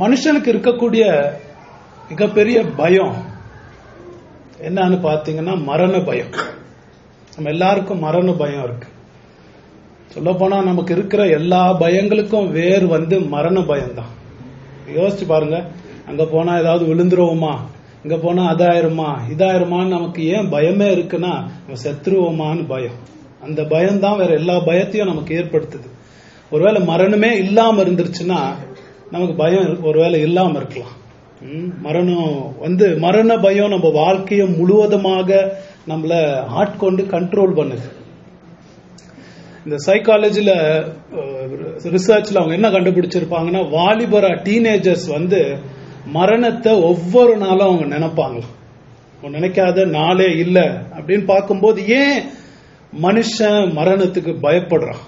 மனுஷனுக்கு இருக்கக்கூடிய மிகப்பெரிய பயம் என்னன்னு பாத்தீங்கன்னா மரண பயம் நம்ம எல்லாருக்கும் மரண பயம் இருக்கு சொல்ல போனா நமக்கு இருக்கிற எல்லா பயங்களுக்கும் வேர் வந்து மரண பயம்தான் யோசிச்சு பாருங்க அங்க போனா ஏதாவது விழுந்துருவோமா இங்க போனா அதாயிருமா இதாயிருமான்னு நமக்கு ஏன் பயமே இருக்குன்னா நம்ம செத்துருவோமான்னு பயம் அந்த பயம் தான் வேற எல்லா பயத்தையும் நமக்கு ஏற்படுத்துது ஒருவேளை மரணமே இல்லாம இருந்துருச்சுன்னா நமக்கு பயம் ஒருவேளை இல்லாம இருக்கலாம் ம், மரணம் வந்து மரண பயம் நம்ம வாழ்க்கையை முழுவதுமாக நம்மள ஆட்கொண்டு கண்ட்ரோல் பண்ணுது இந்த சைக்காலஜில ரிசர்ச்ல அவங்க என்ன கண்டுபிடிச்சிருப்பாங்கன்னா வாலிபரா டீனேஜர்ஸ் வந்து மரணத்தை ஒவ்வொரு நாளும் அவங்க நினைப்பாங்களாம் அவங்க நினைக்காத நாளே இல்ல அப்படின்னு பார்க்கும்போது ஏன் மனுஷன் மரணத்துக்கு பயப்படுறான்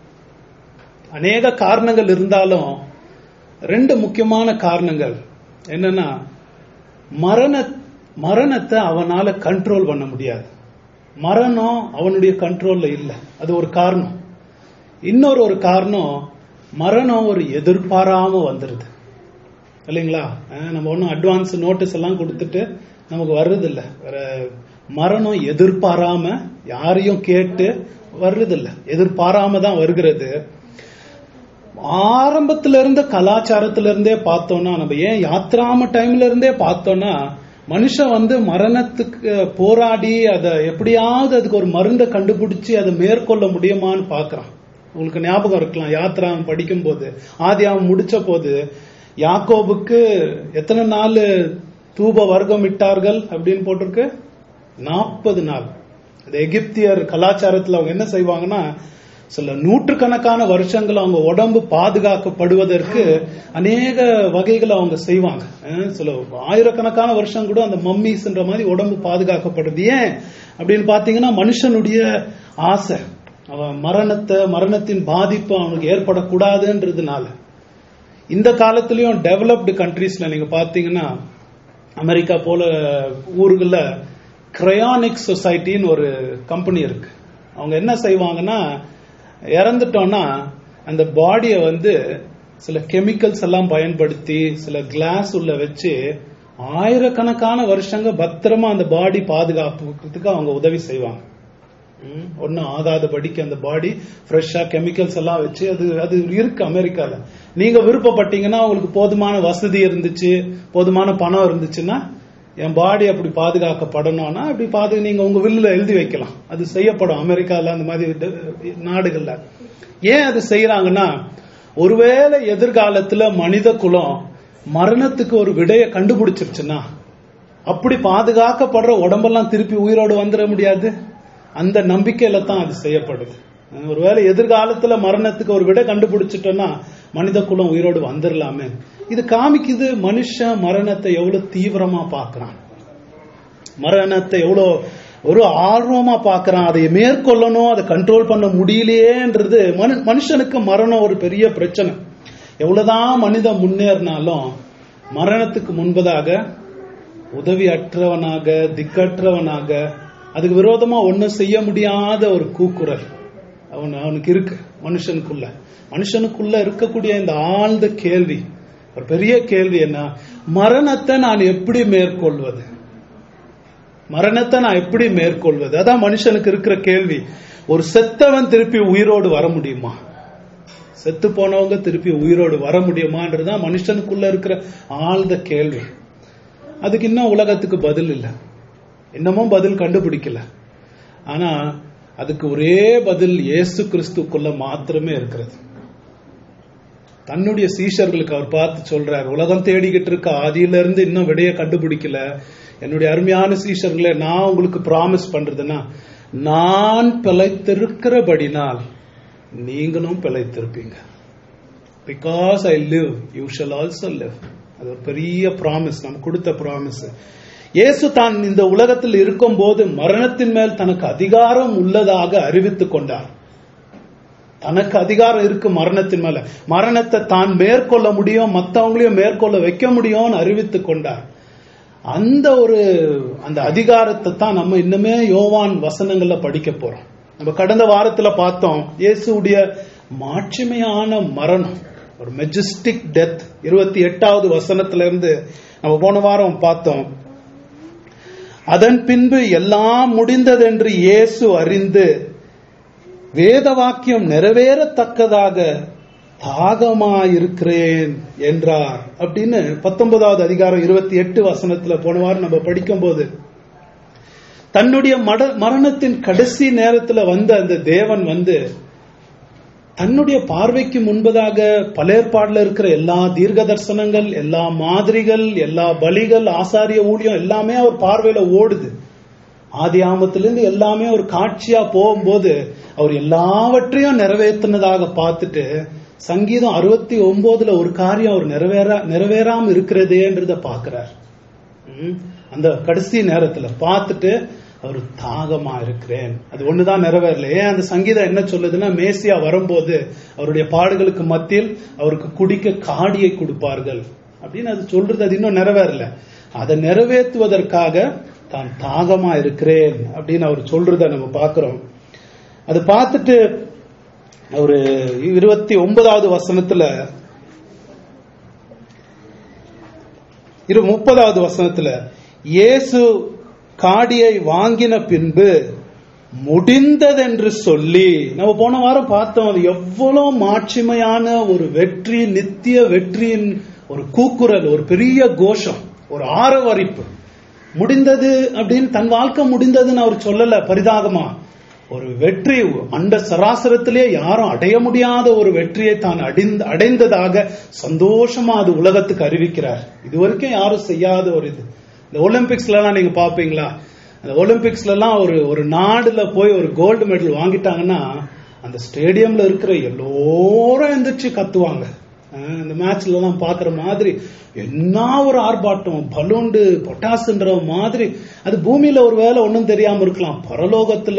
அநேக காரணங்கள் இருந்தாலும் ரெண்டு முக்கியமான காரணங்கள் என்னன்னா மரண மரணத்தை அவனால கண்ட்ரோல் பண்ண முடியாது மரணம் அவனுடைய கண்ட்ரோல்ல இல்ல அது ஒரு காரணம் இன்னொரு ஒரு காரணம் மரணம் ஒரு எதிர்பாராம வந்துருது இல்லைங்களா அஹ் நம்ம ஒன்றும் அட்வான்ஸ் நோட்டீஸ் எல்லாம் கொடுத்துட்டு நமக்கு வர்றது இல்ல வேற மரணம் எதிர்பாராம யாரையும் கேட்டு வர்றது இல்ல எதிர்பாராம தான் வருகிறது ஆரம்பத்துல இருந்த கலாச்சாரத்துல இருந்தே பார்த்தோம்னா நம்ம ஏன் யாத்ராம டைம்ல இருந்தே பார்த்தோம்னா மனுஷன் வந்து மரணத்துக்கு போராடி அதை எப்படியாவது அதுக்கு ஒரு மருந்தை கண்டுபிடிச்சு அதை மேற்கொள்ள முடியுமான்னு பார்க்கறான் உங்களுக்கு ஞாபகம் இருக்கலாம் யாத்ராம் படிக்கும் போது ஆதியாம் முடிச்ச போது யாக்கோபுக்கு எத்தனை நாள் தூப வர்க்கம் இட்டார்கள் அப்படின்னு போட்டிருக்கு நாற்பது நாள் அது எகிப்தியர் கலாச்சாரத்துல அவங்க என்ன செய்வாங்கன்னா சில நூற்றுக்கணக்கான வருஷங்கள் அவங்க உடம்பு பாதுகாக்கப்படுவதற்கு அநேக வகைகளை அவங்க செய்வாங்க அஹ் சில ஆயிரக்கணக்கான வருஷம் கூட அந்த மம்மிஸ்ன்ற மாதிரி உடம்பு பாதுகாக்கப்படுது ஏன் அப்படின்னு பாத்தீங்கன்னா மனுஷனுடைய ஆசை அவன் மரணத்தை மரணத்தின் பாதிப்பு அவனுக்கு ஏற்படக்கூடாதுன்றதுனால இந்த காலத்திலயும் டெவலப்டு கண்ட்ரீஸ்ல நீங்க பாத்தீங்கன்னா அமெரிக்கா போல ஊர்கள்ல கிரையானிக் சொசைட்டின்னு ஒரு கம்பெனி இருக்கு அவங்க என்ன செய்வாங்கன்னா இறந்துட்டோம்னா அந்த பாடியை வந்து சில கெமிக்கல்ஸ் எல்லாம் பயன்படுத்தி சில கிளாஸ் உள்ள வச்சு ஆயிரக்கணக்கான வருஷங்க பத்திரமா அந்த பாடி பாதுகாப்புக்கு அவங்க உதவி செய்வாங்க ஒன்னும் ஆகாதபடிக்கு அந்த பாடி ஃப்ரெஷ்ஷா கெமிக்கல்ஸ் எல்லாம் வச்சு அது அது இருக்கு அமெரிக்கால நீங்க விருப்பப்பட்டீங்கன்னா உங்களுக்கு போதுமான வசதி இருந்துச்சு போதுமான பணம் இருந்துச்சுன்னா என் பாடி அப்படி பாதுகாக்கப்படணும்னா அப்படி பாது நீங்க உங்க வில்லுல எழுதி வைக்கலாம் அது செய்யப்படும் அமெரிக்கால அந்த மாதிரி ட- நாடுகள்ல ஏன் அது செய்யறாங்கன்னா ஒருவேளை எதிர்காலத்துல மனித குலம் மரணத்துக்கு ஒரு விடையை கண்டுபிடிச்சிருச்சுன்னா அப்படி பாதுகாக்கப்படுற உடம்பெல்லாம் திருப்பி உயிரோடு வந்துட முடியாது அந்த நம்பிக்கையில தான் அது செய்யப்படுது ஒருவேளை எதிர்காலத்துல மரணத்துக்கு ஒரு விடை கண்டுபிடிச்சிட்டோம்னா மனித குலம் உயிரோடு வந்துடலாமே இது காமிக்குது மனுஷன் மரணத்தை எவ்வளவு தீவிரமா பார்க்கறான் மரணத்தை எவ்வளோ ஒரு ஆர்வமா பார்க்கறான் அதை மேற்கொள்ளணும் அதை கண்ட்ரோல் பண்ண முடியலையேன்றது மனு- மனுஷனுக்கு மரணம் ஒரு பெரிய பிரச்சனை எவ்வளவுதான் மனிதன் முன்னேறினாலும் மரணத்துக்கு முன்பதாக உதவி அற்றவனாக திக்கற்றவனாக அதுக்கு விரோதமா ஒண்ணும் செய்ய முடியாத ஒரு கூக்குரல் அவன் அவனுக்கு இருக்கு மனுஷனுக்குள்ள மனுஷனுக்குள்ள இருக்கக்கூடிய இந்த ஆழ்ந்த கேள்வி ஒரு பெரிய கேள்வி என்ன மரணத்தை நான் எப்படி மேற்கொள்வது மரணத்தை நான் எப்படி மேற்கொள்வது அதான் மனுஷனுக்கு இருக்கிற கேள்வி ஒரு செத்தவன் திருப்பி உயிரோடு வர முடியுமா செத்து போனவங்க திருப்பி உயிரோடு வர முடியுமான்றதுதான் மனுஷனுக்குள்ள இருக்கிற ஆழ்ந்த கேள்வி அதுக்கு இன்னும் உலகத்துக்கு பதில் இல்லை இன்னமும் பதில் கண்டுபிடிக்கல ஆனா அதுக்கு ஒரே பதில் இயேசு கிறிஸ்துக்குள்ள மாத்திரமே இருக்கிறது தன்னுடைய சீஷர்களுக்கு அவர் பார்த்து சொல்றார் உலகம் தேடிக்கிட்டு இருக்க ஆதியில இருந்து இன்னும் விடைய கண்டுபிடிக்கல என்னுடைய அருமையான சீஷர்களே நான் உங்களுக்கு ப்ராமிஸ் பண்றதுன்னா நான் பிழைத்திருக்கிறபடினால் நீங்களும் பிழைத்திருப்பீங்க because I live you shall also live அது ஒரு பெரிய ப்ராமிஸ் நம்ம கொடுத்த ப்ராமிஸ் இயேசு தான் இந்த உலகத்தில் இருக்கும்போது மரணத்தின் மேல் தனக்கு அதிகாரம் உள்ளதாக அறிவித்துக் கொண்டார் தனக்கு அதிகாரம் இருக்கு மரணத்தின் மேல மரணத்தை தான் மேற்கொள்ள முடியும் மத்தவங்களையும் மேற்கொள்ள வைக்க முடியும்னு அறிவித்துக் கொண்டார் அந்த ஒரு அந்த அதிகாரத்தை தான் நம்ம இன்னுமே யோவான் வசனங்கள்ல படிக்க போறோம் நம்ம கடந்த வாரத்துல பார்த்தோம் இயேசுடைய மாட்சிமையான மரணம் ஒரு மெஜஸ்டிக் டெத் இருபத்தி எட்டாவது வசனத்துல இருந்து நம்ம போன வாரம் பார்த்தோம் அதன் பின்பு எல்லாம் முடிந்ததென்று இயேசு அறிந்து வேத வாக்கியம் நிறைவேறத்தக்கதாக தாகமாயிருக்கிறேன் என்றார் அப்படின்னு பத்தொன்பதாவது அதிகாரம் இருபத்தி எட்டு வசனத்துல போன வாரம் நம்ம படிக்கும்போது தன்னுடைய மட- மரணத்தின் கடைசி நேரத்துல வந்த அந்த தேவன் வந்து தன்னுடைய பார்வைக்கு முன்பதாக பலேற்பாடுல இருக்கிற எல்லா தீர்க்க தரிசனங்கள் எல்லா மாதிரிகள் எல்லா பலிகள் ஆசாரிய ஊழியம் எல்லாமே அவர் பார்வையில ஓடுது ஆதி ஆமத்திலிருந்து எல்லாமே ஒரு காட்சியா போகும்போது அவர் எல்லாவற்றையும் நிறைவேற்றினதாக பார்த்துட்டு சங்கீதம் அறுபத்தி ஒன்பதுல ஒரு காரியம் அவர் நிறைவேற நிறைவேறாம இருக்கிறதேன்றத பாக்குறார் ம். அந்த கடைசி நேரத்துல பார்த்துட்டு அவர் தாகமா இருக்கிறேன் அது ஒண்ணுதான் நிறைவேறல ஏன் அந்த சங்கீதம் என்ன சொல்லுதுன்னா மேசியா வரும்போது அவருடைய பாடுகளுக்கு மத்தியில் அவருக்கு குடிக்க காடியை கொடுப்பார்கள் அப்படின்னு அது சொல்றது அது இன்னும் நிறைவேறல அதை நிறைவேற்றுவதற்காக தான் தாகமா இருக்கிறேன் அப்படின்னு அவர் சொல்றத நம்ம பார்க்கிறோம் அது பார்த்துட்டு ஒரு இருபத்தி ஒன்பதாவது வசனத்துல இரு முப்பதாவது வசனத்துல இயேசு காடியை வாங்கின பின்பு முடிந்ததென்று சொல்லி நம்ம போன வாரம் பார்த்தோம் அது எவ்வளவு மாட்சிமையான ஒரு வெற்றி நித்திய வெற்றியின் ஒரு கூக்குரல் ஒரு பெரிய கோஷம் ஒரு ஆரவரிப்பு முடிந்தது அப்படின்னு தன் வாழ்க்கை முடிந்ததுன்னு அவர் சொல்லல பரிதாகமா ஒரு வெற்றி அண்ட சராசரத்திலே யாரும் அடைய முடியாத ஒரு வெற்றியை தான் அடைந்த அடைந்ததாக சந்தோஷமா அது உலகத்துக்கு அறிவிக்கிறார் இது வரைக்கும் யாரும் செய்யாத ஒரு இது இந்த ஒலிம்பிக்ஸ்ல எல்லாம் நீங்க பாப்பீங்களா அந்த ஒலிம்பிக்ஸ்ல எல்லாம் ஒரு ஒரு நாடுல போய் ஒரு கோல்டு மெடல் வாங்கிட்டாங்கன்னா அந்த ஸ்டேடியம்ல இருக்கிற எல்லோரும் எந்திரிச்சு கத்துவாங்க அஹ் இந்த மேட்ச்ல எல்லாம் பாக்குற மாதிரி என்ன ஒரு ஆர்ப்பாட்டம் பலூண்டு பொட்டாசுன்ற மாதிரி அது பூமியில ஒரு வேலை ஒன்றும் தெரியாம இருக்கலாம் பரலோகத்துல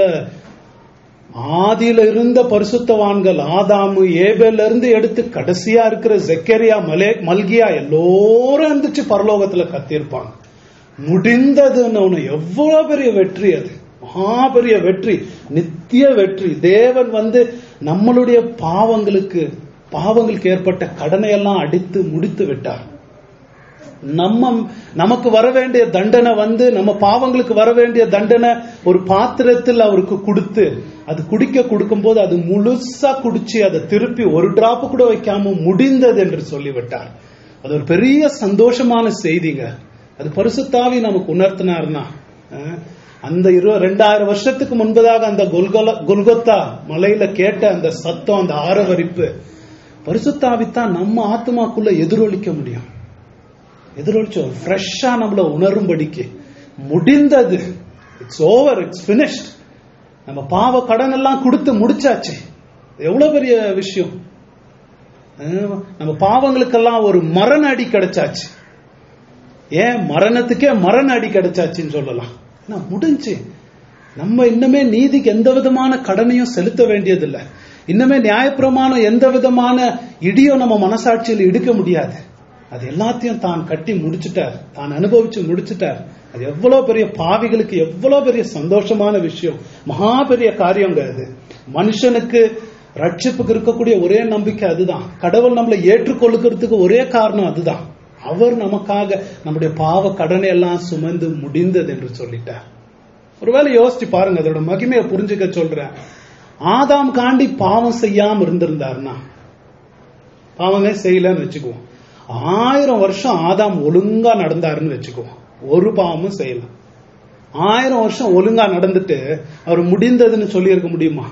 ஆதியில இருந்த பரிசுத்தவான்கள் ஆதாமு ஏபேல்ல இருந்து எடுத்து கடைசியா இருக்கிற ஜெக்கரியா மலே மல்கியா எல்லோரும் இருந்துச்சு பரலோகத்துல கத்தியிருப்பாங்க முடிந்ததுன்னு ஒண்ணு எவ்வளவு பெரிய வெற்றி அது மகா பெரிய வெற்றி நித்திய வெற்றி தேவன் வந்து நம்மளுடைய பாவங்களுக்கு பாவங்களுக்கு ஏற்பட்ட கடனை எல்லாம் அடித்து முடித்து விட்டார் நம்ம நமக்கு வர வேண்டிய தண்டனை வந்து நம்ம பாவங்களுக்கு வர வேண்டிய தண்டனை ஒரு பாத்திரத்தில் அவருக்கு கொடுத்து அது குடிக்க கொடுக்கும்போது அது முழுசா குடிச்சு அதை திருப்பி ஒரு டிராப் கூட வைக்காம முடிந்தது என்று சொல்லிவிட்டார் அது ஒரு பெரிய சந்தோஷமான செய்திங்க அது பரிசுத்தாவி நமக்கு உணர்த்தினார்னா அஹ், அந்த இரு ரெண்டாயிரம் வருஷத்துக்கு முன்பதாக அந்த கொல்கொல கொல்கொத்தா மலையில கேட்ட அந்த சத்தம் அந்த ஆரவரிப்பு பரிசுத்தாவித்தான் நம்ம ஆத்மாக்குள்ள எதிரொலிக்க முடியும் எதிரொலிச்சோம் ஃப்ரெஷ்ஷா நம்மள உணரும்படிக்கு முடிந்தது இட்ஸ் ஓவர் இட்ஸ் finished நம்ம பாவ கடன் எல்லாம் கொடுத்து முடிச்சாச்சு எவ்வளவு பெரிய விஷயம் அஹ் நம்ம பாவங்களுக்கெல்லாம் ஒரு மரண அடி கிடைச்சாச்சு ஏன் மரணத்துக்கே மரண அடி கிடைச்சாச்சுன்னு சொல்லலாம் ஏன்னா முடிஞ்சு நம்ம இன்னுமே நீதிக்கு எந்த விதமான கடனையும் செலுத்த வேண்டியதில்லை இன்னுமே நியாயப்பிரமாணம் எந்த விதமான இடியும் நம்ம மனசாட்சியில் இடுக்க முடியாது அது எல்லாத்தையும் தான் கட்டி முடிச்சிட்டார் தான் அனுபவிச்சு முடிச்சிட்டார் அது எவ்வளவு பெரிய பாவிகளுக்கு எவ்வளவு பெரிய சந்தோஷமான விஷயம் மகா பெரிய காரியங்க அது மனுஷனுக்கு ரட்சிப்புக்கு இருக்கக்கூடிய ஒரே நம்பிக்கை அதுதான் கடவுள் நம்மளை ஏற்றுக்கொள்ளுக்கிறதுக்கு ஒரே காரணம் அதுதான் அவர் நமக்காக நம்முடைய பாவ கடனை எல்லாம் சுமந்து முடிந்தது என்று சொல்லிட்டார் ஒருவேளை யோசிச்சு பாருங்க அதோட மகிமையை புரிஞ்சுக்க சொல்றேன் ஆதாம் காண்டி பாவம் செய்யாம இருந்திருந்தாருன்னா பாவமே செய்யலன்னு வச்சுக்குவோம் ஆயிரம் வருஷம் ஆதாம் ஒழுங்கா நடந்தாருன்னு வச்சுக்குவோம் ஒரு பாவமும் செய்யல ஆயிரம் வருஷம் ஒழுங்கா நடந்துட்டு அவர் முடிந்ததுன்னு சொல்லியிருக்க முடியுமா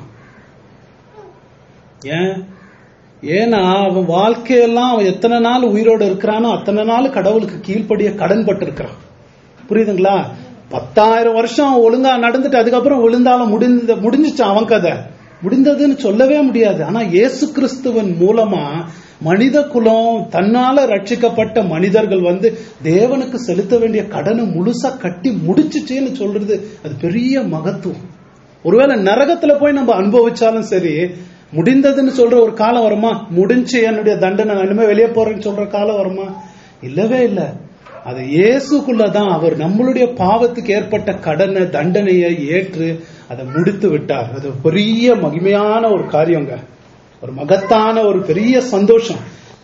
ஏன் ஏன்னா அவன் வாழ்க்கையெல்லாம் அவன் எத்தனை நாள் உயிரோடு இருக்கிறானோ அத்தனை நாள் கடவுளுக்கு கீழ்ப்படிய கடன் பட்டு இருக்கிறான் புரியுதுங்களா பத்தாயிரம் வருஷம் அவன் ஒழுங்கா நடந்துட்டு அதுக்கப்புறம் விழுந்தாலும் முடிந்த முடிஞ்சிச்சு அவன் கதை முடிந்ததுன்னு சொல்லவே முடியாது ஆனா இயேசு கிறிஸ்துவன் மூலமா மனித குலம் தன்னால ரட்சிக்கப்பட்ட மனிதர்கள் வந்து தேவனுக்கு செலுத்த வேண்டிய கடனை முழுசா கட்டி முடிச்சுச்சேன்னு சொல்றது அது பெரிய மகத்துவம் ஒருவேளை நரகத்துல போய் நம்ம அனுபவிச்சாலும் சரி முடிந்ததுன்னு சொல்ற ஒரு காலம் வருமா முடிஞ்சு என்னுடைய தண்டனை நான் இனிமே வெளியே போறேன்னு சொல்ற காலம் வருமா இல்லவே இல்ல அது இயேசுக்குள்ளதான் அவர் நம்மளுடைய பாவத்துக்கு ஏற்பட்ட கடனை தண்டனையை ஏற்று அதை முடித்து விட்டார் அது பெரிய மகிமையான ஒரு காரியங்க ஒரு மகத்தான ஒரு பெரிய சந்தோஷம்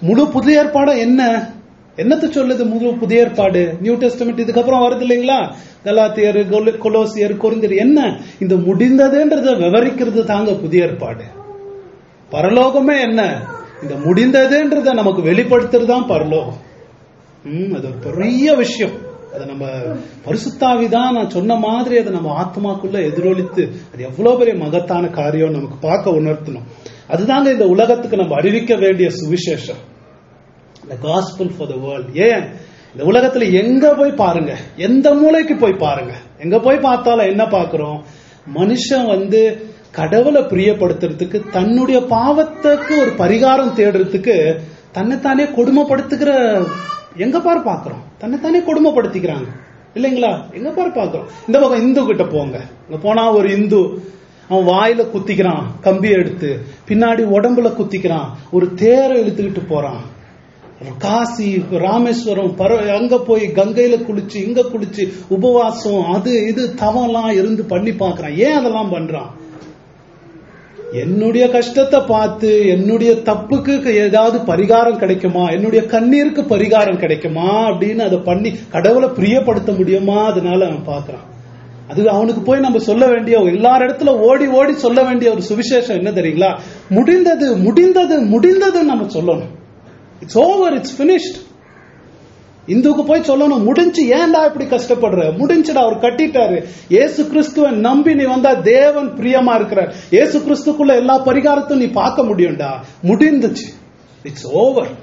முழு புதிய ஏற்பாடு என்ன என்னத்த சொல்லுது முழு புதிய ஏற்பாடு நியூ டெஸ்டமெண்ட் இதுக்கப்புறம் வருது இல்லைங்களா கலாத்தியர் கொல- கொலோசியர் கொரிந்தியர் என்ன இந்த முடிந்ததுன்றத விவரிக்கிறது தாங்க புதிய ஏற்பாடு பரலோகமே என்ன இந்த முடிந்ததுன்றத நமக்கு வெளிப்படுத்துறது தான் பரலோகம் ம், அது ஒரு பெரிய விஷயம் அதை நம்ம பரிசுத்தாவிதான் நான் சொன்ன மாதிரி அதை நம்ம ஆத்மாக்குள்ள எதிரொலித்து அது எவ்வளவு பெரிய மகத்தான காரியம் நமக்கு பார்க்க உணர்த்தணும் அதுதாங்க இந்த உலகத்துக்கு நம்ம அறிவிக்க வேண்டிய சுவிசேஷம் the gospel for the world ஏன் இந்த உலகத்துல எங்க போய் பாருங்க எந்த மூலைக்கு போய் பாருங்க எங்க போய் பார்த்தாலும் என்ன பார்க்கிறோம் மனுஷன் வந்து கடவுளை பிரியப்படுத்துறதுக்கு தன்னுடைய பாவத்துக்கு ஒரு பரிகாரம் தேடுறதுக்கு தன்னைத்தானே கொடுமைப்படுத்துகிற எங்க பாரு பார்க்கிறோம் தன்னைத்தானே கொடுமைப்படுத்திக்கிறாங்க இல்லைங்களா எங்க பாரு பார்க்கிறோம் இந்த பக்கம் இந்து கிட்ட போங்க இங்க போனா ஒரு இந்து அவன் வாயில குத்திக்கிறான் கம்பி எடுத்து பின்னாடி உடம்புல குத்திக்கிறான் ஒரு தேரை இழுத்துக்கிட்டு போறான் காசி ராமேஸ்வரம் பர அங்க போய் கங்கையில குளிச்சு இங்க குளிச்சு உபவாசம் அது இது தவம்லாம் இருந்து பண்ணி பார்க்கறான் ஏன் அதெல்லாம் பண்றான் என்னுடைய கஷ்டத்தை பார்த்து என்னுடைய தப்புக்கு ஏதாவது பரிகாரம் கிடைக்குமா என்னுடைய கண்ணீருக்கு பரிகாரம் கிடைக்குமா அப்படின்னு அதை பண்ணி கடவுளை பிரியப்படுத்த முடியுமா அதனால அவன் பார்க்கறான் அது அவனுக்கு போய் நம்ம சொல்ல வேண்டிய எல்லார் இடத்துல ஓடி ஓடி சொல்ல வேண்டிய ஒரு சுவிசேஷம் என்ன தெரியுங்களா முடிந்தது முடிந்தது முடிந்ததுன்னு நம்ம சொல்லணும் இட்ஸ் ஓவர் இட்ஸ் finished இந்துக்கு போய் சொல்லணும் முடிஞ்சு ஏன்டா இப்படி கஷ்டப்படுற முடிஞ்சுடா அவர் கட்டிட்டாரு ஏசு கிறிஸ்துவ நம்பி நீ வந்தா தேவன் பிரியமா இருக்கிறார் ஏசு கிறிஸ்துக்குள்ள எல்லா பரிகாரத்தையும் நீ பார்க்க முடியும்டா முடிந்துச்சு இட்ஸ் ஓவர்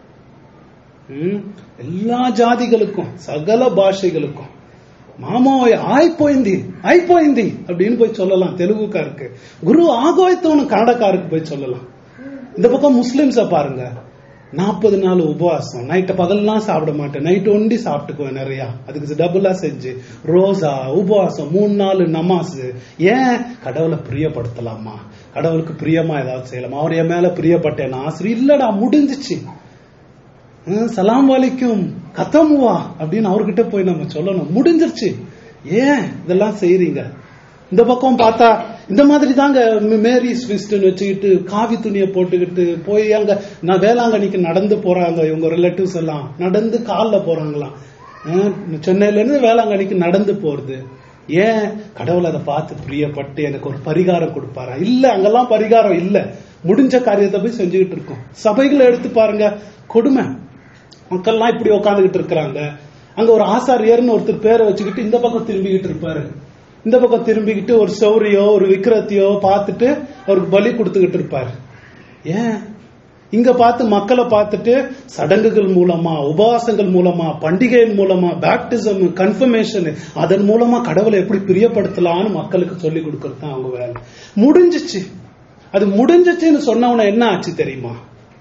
எல்லா ஜாதிகளுக்கும் சகல பாஷைகளுக்கும் మామోయ్ ఆయిపోయింది అయిపోయింది அப்படின்னு போய் சொல்லலாம் தெலுங்குக்காருக்கு குரு ஆகோயத்தவனு கன்னடக்காருக்கு போய் சொல்லலாம் இந்த பக்கம் முஸ்லிம்ஸ பாருங்க நாற்பது நாள் உபவாசம் நைட்டு பகல்லாம் சாப்பிட மாட்டேன் நைட் ஒண்டி சாப்பிட்டுக்குவேன் நிறைய அதுக்கு டபுளா செஞ்சு ரோசா உபவாசம் மூணு நாள் நமாஸ் ஏன் கடவுளை பிரியப்படுத்தலாமா கடவுளுக்கு பிரியமா ஏதாவது செய்யலாமா அவர் என் மேல பிரியப்பட்டேன் ஆசிரியர் இல்லடா முடிஞ்சிச்சு ஹம், சலாம் வலைக்கும் கத்தமுவா அப்படின்னு அவர்கிட்ட போய் நம்ம சொல்லணும் முடிஞ்சிருச்சு ஏன் இதெல்லாம் செய்றீங்க இந்த பக்கம் பார்த்தா இந்த மாதிரி தாங்க மே- மேரி ஸ்விஸ்டன் வச்சுக்கிட்டு காவி துணியை போட்டுக்கிட்டு போய் அங்க நான் வேளாங்கண்ணிக்கு நடந்து போறாங்க இவங்க ரிலேட்டிவ்ஸ் எல்லாம் நடந்து கால்ல போறாங்களாம் ஹம், சென்னையில இருந்து வேளாங்கண்ணிக்கு நடந்து போறது ஏன் கடவுள் அதை பார்த்து பிரியப்பட்டு எனக்கு ஒரு பரிகாரம் கொடுப்பாரா இல்ல அங்கெல்லாம் பரிகாரம் இல்ல முடிஞ்ச காரியத்தை போய் செஞ்சுக்கிட்டு இருக்கோம் சபைகளை எடுத்து பாருங்க கொடுமை மக்கள்லாம் இப்படி உட்காந்துக்கிட்டு இருக்கிறாங்க அங்க ஒரு ஆசாரியர்னு ஒருத்தர் பேரை வச்சுக்கிட்டு இந்த பக்கம் திரும்பிக்கிட்டு இருப்பாரு இந்த பக்கம் திரும்பிக்கிட்டு ஒரு சௌரியோ ஒரு விக்கிரத்தையோ பார்த்துட்டு அவருக்கு பலி கொடுத்துக்கிட்டு இருப்பாரு ஏன் இங்க பார்த்து மக்களை பார்த்துட்டு சடங்குகள் மூலமா உபவாசங்கள் மூலமா பண்டிகையின் மூலமா பேப்டிசம் கன்ஃபர்மேஷன் அதன் மூலமா கடவுளை எப்படி பிரியப்படுத்தலாம்னு மக்களுக்கு சொல்லி கொடுக்கறது தான் அவங்க வேலை முடிஞ்சிச்சு அது முடிஞ்சிச்சுன்னு சொன்னவன என்ன ஆச்சு தெரியுமா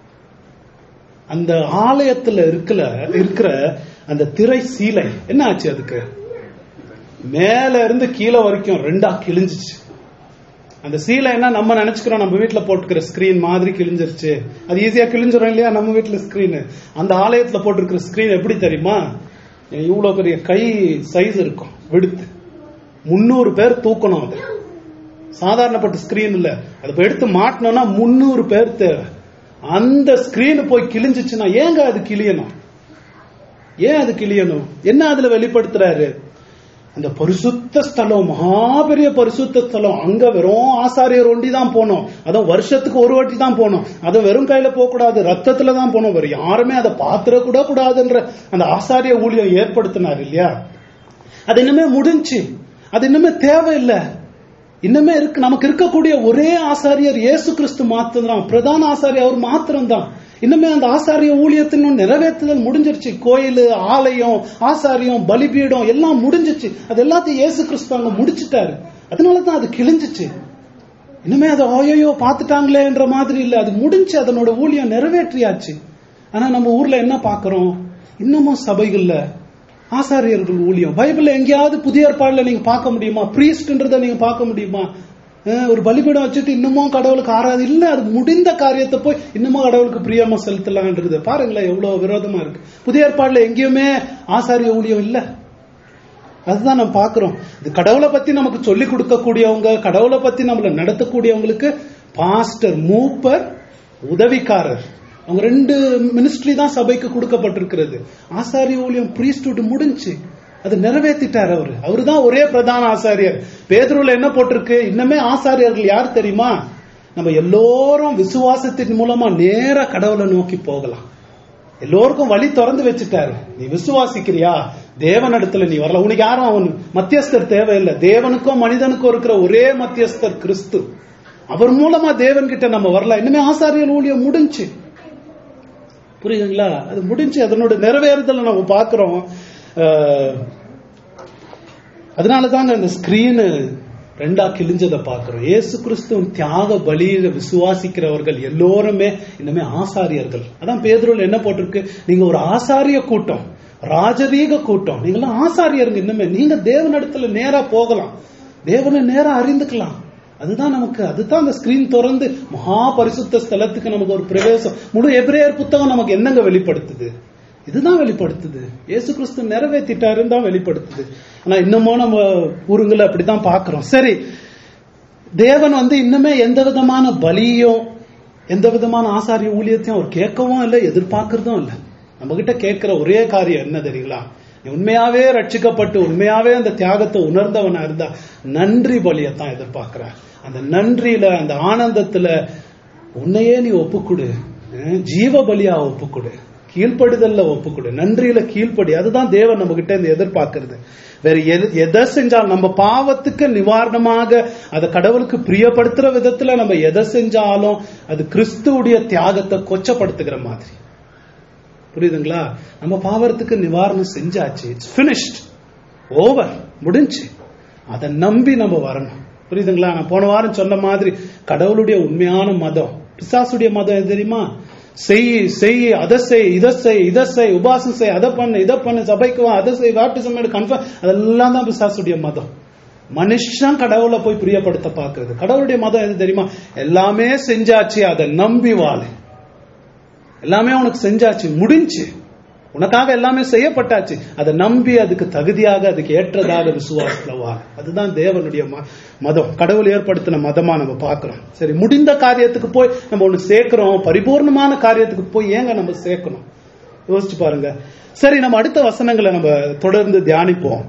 அந்த ஆலயத்துல இருக்கல இருக்கிற அந்த திரை சீலை என்ன ஆச்சு அதுக்கு மேல இருந்து கீழே வரைக்கும் ரெண்டா கிழிஞ்சிச்சு அந்த சீலை என்ன நம்ம நினைச்சுக்கிறோம் நம்ம வீட்ல போட்டுக்கிற ஸ்கிரீன் மாதிரி கிழிஞ்சிருச்சு அது ஈஸியா கிழிஞ்சிரும் இல்லையா நம்ம வீட்ல ஸ்கிரீன் அந்த ஆலயத்துல போட்டிருக்கிற ஸ்கிரீன் எப்படி தெரியுமா இவ்வளவு பெரிய கை சைஸ் இருக்கும் விடுத்து முன்னூறு பேர் தூக்கணும் அது சாதாரணப்பட்ட ஸ்கிரீன் இல்ல அதை இப்ப எடுத்து மாட்டணும்னா முன்னூறு பேர் தேவை அந்த ஸ்கிரீன் போய் கிழிஞ்சிச்சுன்னா ஏங்க அது கிழியணும் ஏன் அது கிழியணும் என்ன அதுல வெளிப்படுத்துறாரு அந்த பரிசுத்த ஸ்தலம் மகாபெரிய பரிசுத்த ஸ்தலம் அங்க வெறும் ஆசாரியர் ஒண்டி தான் போனோம் அதுவும் வருஷத்துக்கு ஒரு வாட்டி தான் போனோம் அதுவும் வெறும் கையில போக கூடாது ரத்தத்துல தான் போனோம் வேற யாருமே அதை பாத்திர கூட கூடாதுன்ற அந்த ஆசாரிய ஊழியம் ஏற்படுத்தினார் இல்லையா அது இன்னுமே முடிஞ்சு அது இன்னுமே தேவையில்லை இன்னுமே இருக்கு நமக்கு இருக்கக்கூடிய ஒரே ஆசாரியர் இயேசு கிறிஸ்து மாத்திரம் பிரதான ஆசாரியர் அவர் மாத்திரம் தான் இன்னுமே அந்த ஆசாரிய ஊழியத்தின் நிறைவேற்றுதல் முடிஞ்சிருச்சு கோயில் ஆலயம் ஆசாரியம் பலிபீடம் எல்லாம் முடிஞ்சிச்சு அது எல்லாத்தையும் இயேசு கிறிஸ்து அங்க முடிச்சிட்டாரு அதனால தான் அது கிழிஞ்சிச்சு இனிமே அதை ஓயோயோ பார்த்துட்டாங்களேன்ற மாதிரி இல்ல அது முடிஞ்சு அதனோட ஊழியம் நிறைவேற்றியாச்சு ஆனா நம்ம ஊர்ல என்ன பாக்குறோம் இன்னமும் சபைகள்ல ஆசாரியர்கள் ஊழியம் பைபிள்ல எங்கேயாவது புதிய ஏற்பாடுல நீங்க பார்க்க முடியுமா பிரீஸ்ட்ன்றத நீங்க பார்க்க முடியுமா அஹ் ஒரு பலிபீடம் வச்சுட்டு இன்னமும் கடவுளுக்கு ஆறாது இல்ல அது முடிந்த காரியத்தை போய் இன்னமும் கடவுளுக்கு பிரியமா செலுத்தலான்றது பாருங்களேன் எவ்வளவு விரோதமா இருக்கு புதிய ஏற்பாடுல எங்கேயுமே ஆசாரிய ஊழியம் இல்ல அதுதான் நம்ம பாக்குறோம் இது கடவுளை பத்தி நமக்கு சொல்லி கொடுக்கக்கூடியவங்க கடவுளை பத்தி நம்மள நடத்தக்கூடியவங்களுக்கு பாஸ்டர் மூப்பர் உதவிக்காரர் அவங்க ரெண்டு மினிஸ்ட்ரி தான் சபைக்கு கொடுக்கப்பட்டிருக்கிறது ஆசாரிய ஊழியம் பிரீஸ்டுட் முடிஞ்சு அது நிறைவேற்றிட்டார் அவரு அவரு தான் ஒரே பிரதான ஆசாரியர் பேதுருல என்ன போட்டிருக்கு இன்னமே ஆசாரியர்கள் யார் தெரியுமா நம்ம எல்லோரும் விசுவாசத்தின் மூலமா நேரா கடவுளை நோக்கி போகலாம் எல்லோருக்கும் வழி திறந்து வச்சுட்டாரு நீ விசுவாசிக்கிறியா தேவனிடத்துல நீ வரல உனக்கு யாரும் அவன் மத்தியஸ்தர் தேவையில்லை தேவனுக்கும் மனிதனுக்கும் இருக்கிற ஒரே மத்தியஸ்தர் கிறிஸ்து அவர் மூலமா தேவன் கிட்ட நம்ம வரலாம் இன்னுமே ஆசாரியர் ஊழியம் முடிஞ்சு புரியுதுங்களா அது முடிஞ்சு அதனோட நிறைவேறுதலை நம்ம பார்க்கிறோம் அஹ், அதனாலதாங்க அந்த ஸ்கிரீனு ரெண்டா கிழிஞ்சதை பார்க்கிறோம் இயேசு கிறிஸ்துவின் தியாக பலியில விசுவாசிக்கிறவர்கள் எல்லோருமே இன்னுமே ஆசாரியர்கள் அதான் பேதுருவில் என்ன போட்டிருக்கு நீங்க ஒரு ஆசாரிய கூட்டம் ராஜரீக கூட்டம் நீங்களாம் ஆசாரியருங்க இன்னுமே நீங்க தேவனிடத்துல நேரா போகலாம் தேவனை நேரா அறிந்துக்கலாம் அதுதான் நமக்கு அதுதான் அந்த ஸ்கிரீன் திறந்து மகா பரிசுத்த ஸ்தலத்துக்கு நமக்கு ஒரு பிரவேசம் முழு எபிரேயர் புத்தகம் நமக்கு என்னங்க வெளிப்படுத்துது இதுதான் வெளிப்படுத்துது இயேசு கிறிஸ்து நிறைவேற்றிட்டாருன்னு தான் வெளிப்படுத்துது ஆனா இன்னமும் நம்ம ஊருங்களை அப்படித்தான் பாக்குறோம் சரி தேவன் வந்து இன்னுமே எந்த விதமான பலியும் எந்த விதமான ஆசாரிய ஊழியத்தையும் அவர் கேட்கவும் இல்லை எதிர்பார்க்கறதும் இல்லை நம்ம கிட்ட கேட்கிற ஒரே காரியம் என்ன தெரியுங்களா நீ உண்மையாவே ரட்சிக்கப்பட்டு உண்மையாவே அந்த தியாகத்தை உணர்ந்தவனா இருந்தா நன்றி பலியத்தான் எதிர்பார்க்கிற அந்த நன்றியில அந்த ஆனந்தத்துல உன்னையே நீ ஒப்புக்கொடு அஹ் ஜீவ பலியா ஒப்புக்கொடு கீழ்ப்படுதல்ல ஒப்புக்கொடு நன்றியில கீழ்ப்படி அதுதான் தேவன் நம்ம கிட்ட இருந்து எதிர்பார்க்கிறது வேற எது- எதை செஞ்சாலும் நம்ம பாவத்துக்கு நிவாரணமாக அதை கடவுளுக்கு பிரியப்படுத்துற விதத்துல நம்ம எதை செஞ்சாலும் அது கிறிஸ்துவுடைய தியாகத்தை கொச்சப்படுத்துகிற மாதிரி புரியுதுங்களா நம்ம பாவத்துக்கு நிவாரணம் செஞ்சாச்சு இட்ஸ் finished ஓவர் முடிஞ்சு அதை நம்பி நம்ம வரணும் புரியுதுங்களா நான் போன வாரம் சொன்ன மாதிரி கடவுளுடைய உண்மையான மதம் பிசாசுடைய மதம் எது தெரியுமா செய் செய் அதை செய் இதை செய் இதை செய் உபாசம் செய் அதை பண்ணு இதை பண்ணு சபைக்கு வா அதை செய் வாட்டிசம் கன்ஃபார்ம் அதெல்லாம் தான் பிசாசுடைய மதம் மனுஷன் கடவுளை போய் பிரியப்படுத்த பார்க்கிறது கடவுளுடைய மதம் எது தெரியுமா எல்லாமே செஞ்சாச்சு அதை நம்பி வாழு எல்லாமே உனக்கு செஞ்சாச்சு முடிஞ்சு உனக்காக எல்லாமே செய்யப்பட்டாச்சு அதை நம்பி அதுக்கு தகுதியாக அதுக்கு ஏற்றதாக விசுவாசத்துல வா அதுதான் தேவனுடைய ம- மதம் கடவுள் ஏற்படுத்தின மதமா நம்ம பார்க்கிறோம் சரி முடிந்த காரியத்துக்கு போய் நம்ம ஒண்ணு சேர்க்கிறோம் பரிபூர்ணமான காரியத்துக்கு போய் ஏங்க நம்ம சேர்க்கணும் யோசிச்சு பாருங்க சரி நம்ம அடுத்த வசனங்களை நம்ம தொடர்ந்து தியானிப்போம்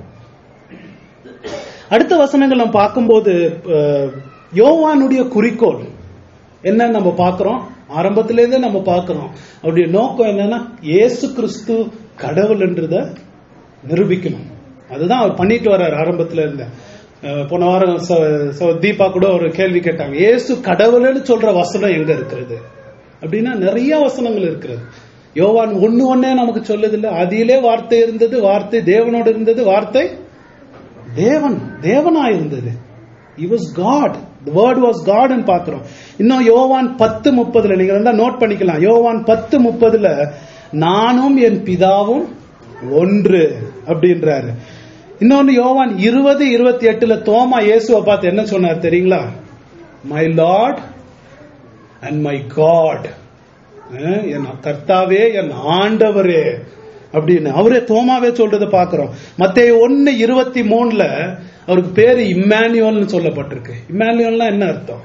அடுத்த வசனங்கள் நம்ம பார்க்கும்போது அஹ், யோவானுடைய குறிக்கோள் என்ன நம்ம பார்க்கிறோம் ஆரம்பத்திலேருந்தே நம்ம பார்க்கிறோம் அவருடைய நோக்கம் என்னன்னா இயேசு கிறிஸ்து கடவுள்ன்றத நிரூபிக்கணும் அதுதான் அவர் பண்ணிட்டு வர்றாரு ஆரம்பத்துல இருந்து அஹ், போன வாரம் ச- ச- தீபா கூட ஒரு கேள்வி கேட்டாங்க இயேசு கடவுள்னு சொல்ற வசனம் எங்க இருக்கிறது அப்படின்னா நிறைய வசனங்கள் இருக்கிறது யோவான் ஒண்ணு ஒன்னே நமக்கு சொல்லுது இல்ல அதிலே வார்த்தை இருந்தது வார்த்தை தேவனோடு இருந்தது வார்த்தை தேவன் தேவனா இருந்தது he was god the word was god ன்னு பார்க்கிறோம் இன்னும் யோவான் பத்து முப்பதுல நீங்க ரெண்டா நோட் பண்ணிக்கலாம் யோவான் பத்து முப்பதுல நானும் என் பிதாவும் ஒன்று அப்படின்றாரு இன்னொன்னு யோவான் இருபது இருபத்தி எட்டுல தோமா இயேசுவை பார்த்து என்ன சொன்னார் தெரியுங்களா my Lord and my God என் கர்த்தாவே என் ஆண்டவரே அப்படின்னு அவரே தோமாவே சொல்றத பாக்குறோம் மத்தேயு ஒன்னு இருபத்தி மூணுல அவருக்கு பேரு இம்மானுவல்னு சொல்லப்பட்டிருக்கு இம்மானுவல்னா என்ன அர்த்தம்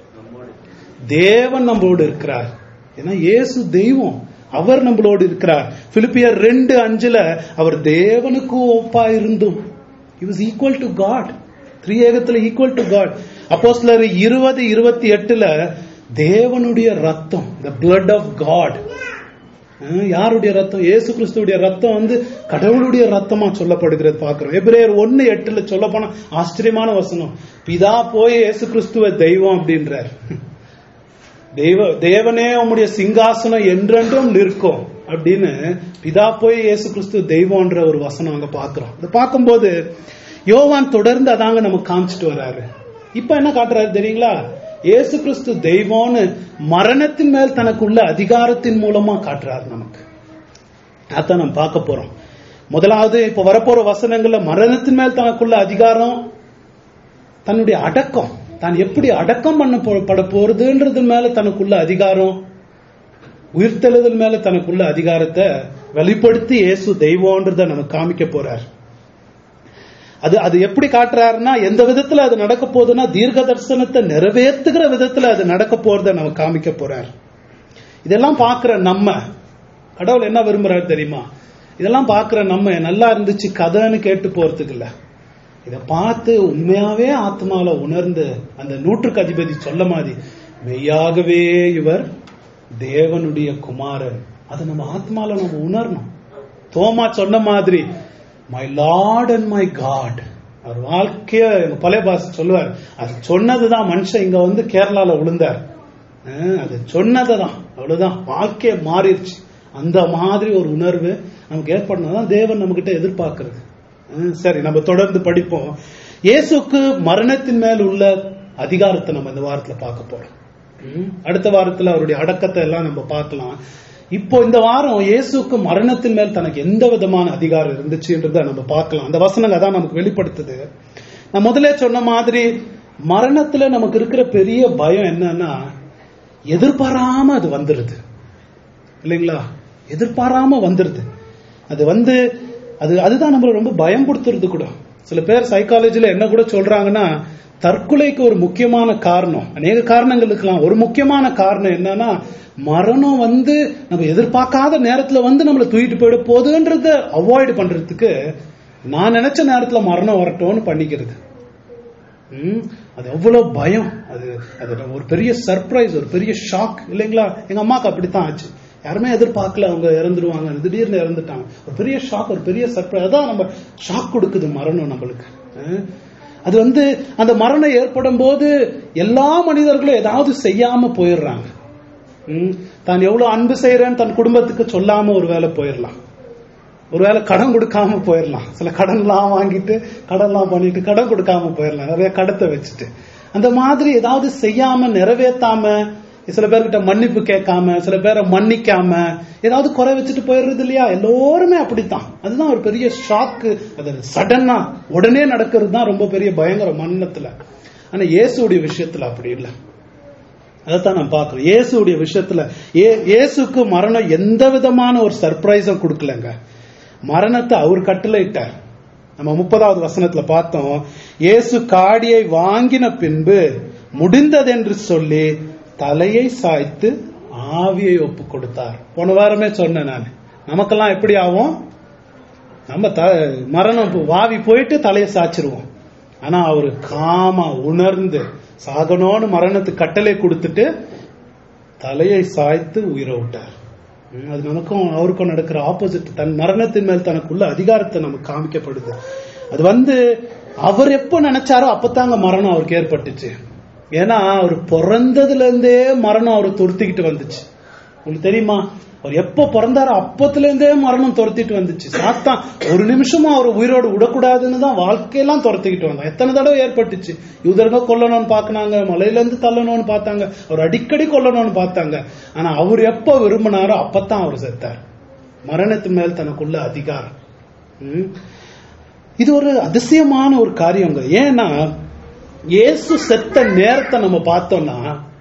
தேவன் நம்மளோடு இருக்கிறார் ஏன்னா இயேசு தெய்வம் அவர் நம்மளோடு இருக்கிறார் பிலிப்பியர் ரெண்டு அஞ்சுல அவர் தேவனுக்கு ஒப்பா இருந்தும் he was equal to God திரியேகத்துல ஈக்குவல் டு காட் அப்போஸ்லர் இருபது இருபத்தி எட்டுல தேவனுடைய ரத்தம் the blood of God அஹ் யாருடைய ரத்தம் இயேசு கிறிஸ்துவுடைய ரத்தம் வந்து கடவுளுடைய ரத்தமா சொல்லப்படுகிறது பார்க்கிறோம் எபிரேயர் ஒன்னு எட்டுல சொல்ல போனா ஆச்சரியமான வசனம் பிதா போய் இயேசு கிறிஸ்துவ தெய்வம் அப்படின்றார் தெய்வ தேவனே உம்முடைய சிங்காசனம் என்றென்றும் நிற்கும் அப்படின்னு பிதா போய் இயேசு கிறிஸ்து தெய்வம்ன்ற ஒரு வசனம் அங்க பாக்குறோம் இதை பார்க்கும்போது யோவான் தொடர்ந்து அதாங்க நமக்கு காமிச்சிட்டு வர்றாரு இப்ப என்ன காட்டுறாரு தெரியுங்களா இயேசு கிறிஸ்து தெய்வம்னு மரணத்தின் மேல் தனக்குள்ள அதிகாரத்தின் மூலமா காட்டுறாரு நமக்கு அதான் நம்ம பார்க்க போறோம் முதலாவது இப்ப வரப்போற வசனங்கள்ல மரணத்தின் மேல் தனக்குள்ள அதிகாரம் தன்னுடைய அடக்கம் தான் எப்படி அடக்கம் பண்ண போ- பட போறதுன்றது மேல தனக்குள்ள அதிகாரம் உயிர்த்தெழுதல் மேல தனக்குள்ள அதிகாரத்தை வெளிப்படுத்தி இயேசு தெய்வம்ன்றத நமக்கு காமிக்க போறார் அது அது எப்படி காட்டுறாருன்னா எந்த விதத்துல அது நடக்க போகுதுன்னா தீர்க்க தரிசனத்தை நிறைவேற்றுகிற விதத்துல அது நடக்க போறத நமக்கு காமிக்க போறார் இதெல்லாம் பார்க்கிற நம்ம கடவுள் என்ன விரும்புறாரு தெரியுமா இதெல்லாம் பார்க்கிற நம்ம நல்லா இருந்துச்சு கதைன்னு கேட்டு போறதுக்கு இல்ல இத பார்த்து உண்மையாவே ஆத்மால உணர்ந்து அந்த நூற்றுக்கு அதிபதி சொல்ல மாதிரி மெய்யாகவே இவர் தேவனுடைய குமாரன் அதை நம்ம ஆத்மால நம்ம உணரணும் தோமா சொன்ன மாதிரி my Lord and my God அவர் வாழ்க்கைய எங்க பழைய பாஸ் சொல்லுவார் அது சொன்னதுதான் மனுஷன் இங்க வந்து கேரளால விழுந்தார் அஹ் அது சொன்னதுதான் அவ்வளவுதான் வாழ்க்கைய மாறிடுச்சு அந்த மாதிரி ஒரு உணர்வு நமக்கு ஏற்படணும் தேவன் நம்ம கிட்ட எதிர்பார்க்கிறது அஹ் சரி நம்ம தொடர்ந்து படிப்போம் இயேசுக்கு மரணத்தின் மேல் உள்ள அதிகாரத்தை நம்ம இந்த வாரத்துல பார்க்க போறோம் ம், அடுத்த வாரத்துல அவருடைய அடக்கத்தை எல்லாம் நம்ம பார்க்கலாம் இப்போ இந்த வாரம் இயேசுக்கு மரணத்தின் மேல் தனக்கு எந்த விதமான அதிகாரம் இருந்துச்சுன்றத நம்ம பார்க்கலாம் அந்த வசனங்க தான் நமக்கு வெளிப்படுத்துது நான் முதல்ல சொன்ன மாதிரி மரணத்துல நமக்கு இருக்கிற பெரிய பயம் என்னன்னா எதிர்பாராம அது வந்துருது இல்லைங்களா எதிர்பாராம வந்துருது அது வந்து அது அதுதான் நம்மள ரொம்ப பயம் கொடுத்துருது கூட சில பேர் சைக்காலஜில என்ன கூட சொல்றாங்கன்னா தற்கொலைக்கு ஒரு முக்கியமான காரணம் அநேக காரணங்கள் இருக்கலாம் ஒரு முக்கியமான காரணம் என்னன்னா மரணம் வந்து நம்ம எதிர்பார்க்காத நேரத்துல வந்து நம்மளை தூக்கிட்டு போயிட போகுதுன்றத அவாய்ட் பண்றதுக்கு நான் நினைச்ச நேரத்துல மரணம் வரட்டும்னு பண்ணிக்கிறது ம், அது எவ்வளவு பயம் அது அது ஒரு பெரிய சர்ப்ரைஸ் ஒரு பெரிய ஷாக் இல்லைங்களா எங்க அம்மாக்கு அப்படித்தான் ஆச்சு யாருமே எதிர்பார்க்கல அவங்க இறந்துருவாங்க திடீர்னு இறந்துட்டாங்க ஒரு பெரிய ஷாக் ஒரு பெரிய சர்ப்ரைஸ் அதான் நம்ம ஷாக் கொடுக்குது மரணம் நம்மளுக்கு அஹ். அது வந்து அந்த மரணம் ஏற்படும் போது எல்லா மனிதர்களும் ஏதாவது செய்யாம போயிடுறாங்க ம், தான் எவ்வளவு அன்பு செய்யறேன்னு தன் குடும்பத்துக்கு சொல்லாம ஒரு வேலை போயிடலாம் ஒருவேளை கடன் கொடுக்காம போயிடலாம் சில கடன்லாம் வாங்கிட்டு கடன்லாம் பண்ணிட்டு கடன் கொடுக்காம போயிடலாம் நிறைய கடத்தை வச்சுட்டு அந்த மாதிரி ஏதாவது செய்யாம நிறைவேத்தாம சில பேர்கிட்ட மன்னிப்பு கேட்காம சில பேரை மன்னிக்காம ஏதாவது குறை வச்சுட்டு போயிடுறது இல்லையா எல்லோருமே அப்படித்தான் அதுதான் ஒரு பெரிய ஷாக்கு அது சடனா உடனே நடக்கிறது தான் ரொம்ப பெரிய பயங்கர மரணத்துல ஆனா இயேசுடைய விஷயத்துல அப்படி இல்லை அதைத்தான் நான் பார்க்கிறோம் இயேசுடைய விஷயத்துல ஏ- இயேசுக்கு மரணம் எந்த விதமான ஒரு சர்ப்ரைஸும் கொடுக்கலங்க மரணத்தை அவர் கட்டளையிட்டார் நம்ம முப்பதாவது வசனத்துல பார்த்தோம் இயேசு காடியை வாங்கின பின்பு முடிந்ததென்று சொல்லி தலையை சாய்த்து ஆவியை ஒப்பு கொடுத்தார் போன வாரமே சொன்னேன் நான் நமக்கெல்லாம் எப்படி ஆகும் நம்ம த மரணம் போ- வாவி போயிட்டு தலையை சாச்சிருவோம் ஆனா அவரு காமா உணர்ந்து சாகணும்னு மரணத்துக்கு கட்டளை கொடுத்துட்டு தலையை சாய்த்து உயிரை விட்டார் ம், அது நமக்கும் அவருக்கும் நடக்கிற ஆப்போசிட் தன் மரணத்தின் மேல் தனக்குள்ள அதிகாரத்தை நமக்கு காமிக்கப்படுது அது வந்து அவர் எப்ப நினைச்சாரோ அப்பதாங்க மரணம் அவருக்கு ஏற்பட்டுச்சு ஏன்னா அவர் பிறந்ததுல இருந்தே மரணம் அவரை துரத்திக்கிட்டு வந்துச்சு உங்களுக்கு தெரியுமா அவர் எப்ப பிறந்தாரோ அப்பத்துல இருந்தே மரணம் துரத்திட்டு வந்துச்சு சாத்தான் ஒரு நிமிஷமா அவர் உயிரோடு விடக்கூடாதுன்னு தான் வாழ்க்கையெல்லாம் துரத்திக்கிட்டு வந்தான் எத்தனை தடவை ஏற்பட்டுச்சு யூதருங்க கொல்லணும்னு பாக்குனாங்க மலையில இருந்து தள்ளணும்னு பார்த்தாங்க அவர் அடிக்கடி கொல்லணும்னு பார்த்தாங்க ஆனா அவர் எப்ப விரும்பினாரோ அப்பதான் அவர் செத்தார் மரணத்தின் மேல் தனக்குள்ள அதிகாரம் ம். இது ஒரு அதிசயமான ஒரு காரியங்க ஏன்னா இயேசு செத்த நேரத்தை நம்ம பார்த்தோம்னா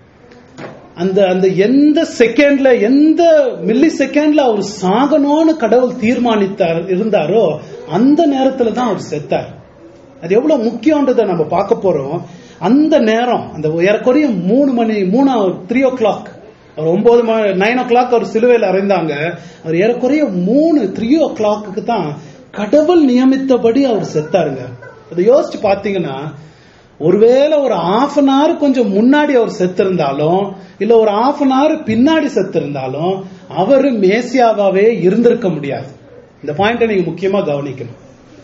அந்த அந்த எந்த செகண்ட்ல எந்த மில்லி செகண்ட்ல அவர் சாகணும்னு கடவுள் தீர்மானித்தார் இருந்தாரோ அந்த நேரத்துல தான் அவர் செத்தார் அது எவ்வளவு முக்கியன்றதை நம்ம பார்க்க போறோம் அந்த நேரம் அந்த ஏறக்குறைய மூணு மணி மூணு த்ரீ ஓ கிளாக் அவர் ஒன்பது மணி நைன் ஓ கிளாக் அவர் சிலுவையில் அறைந்தாங்க அவர் ஏறக்குறைய மூணு த்ரீ ஓ கிளாக்கு தான் கடவுள் நியமித்தபடி அவர் செத்தாருங்க அதை யோசிச்சு பாத்தீங்கன்னா ஒருவேளை ஒரு half அன் hour கொஞ்சம் முன்னாடி அவர் செத்திருந்தாலும் இல்ல ஒரு half அன் hour பின்னாடி செத்திருந்தாலும் அவர் மேசியாவாவே இருந்திருக்க முடியாது இந்த பாயிண்ட நீங்க முக்கியமா கவனிக்கணும்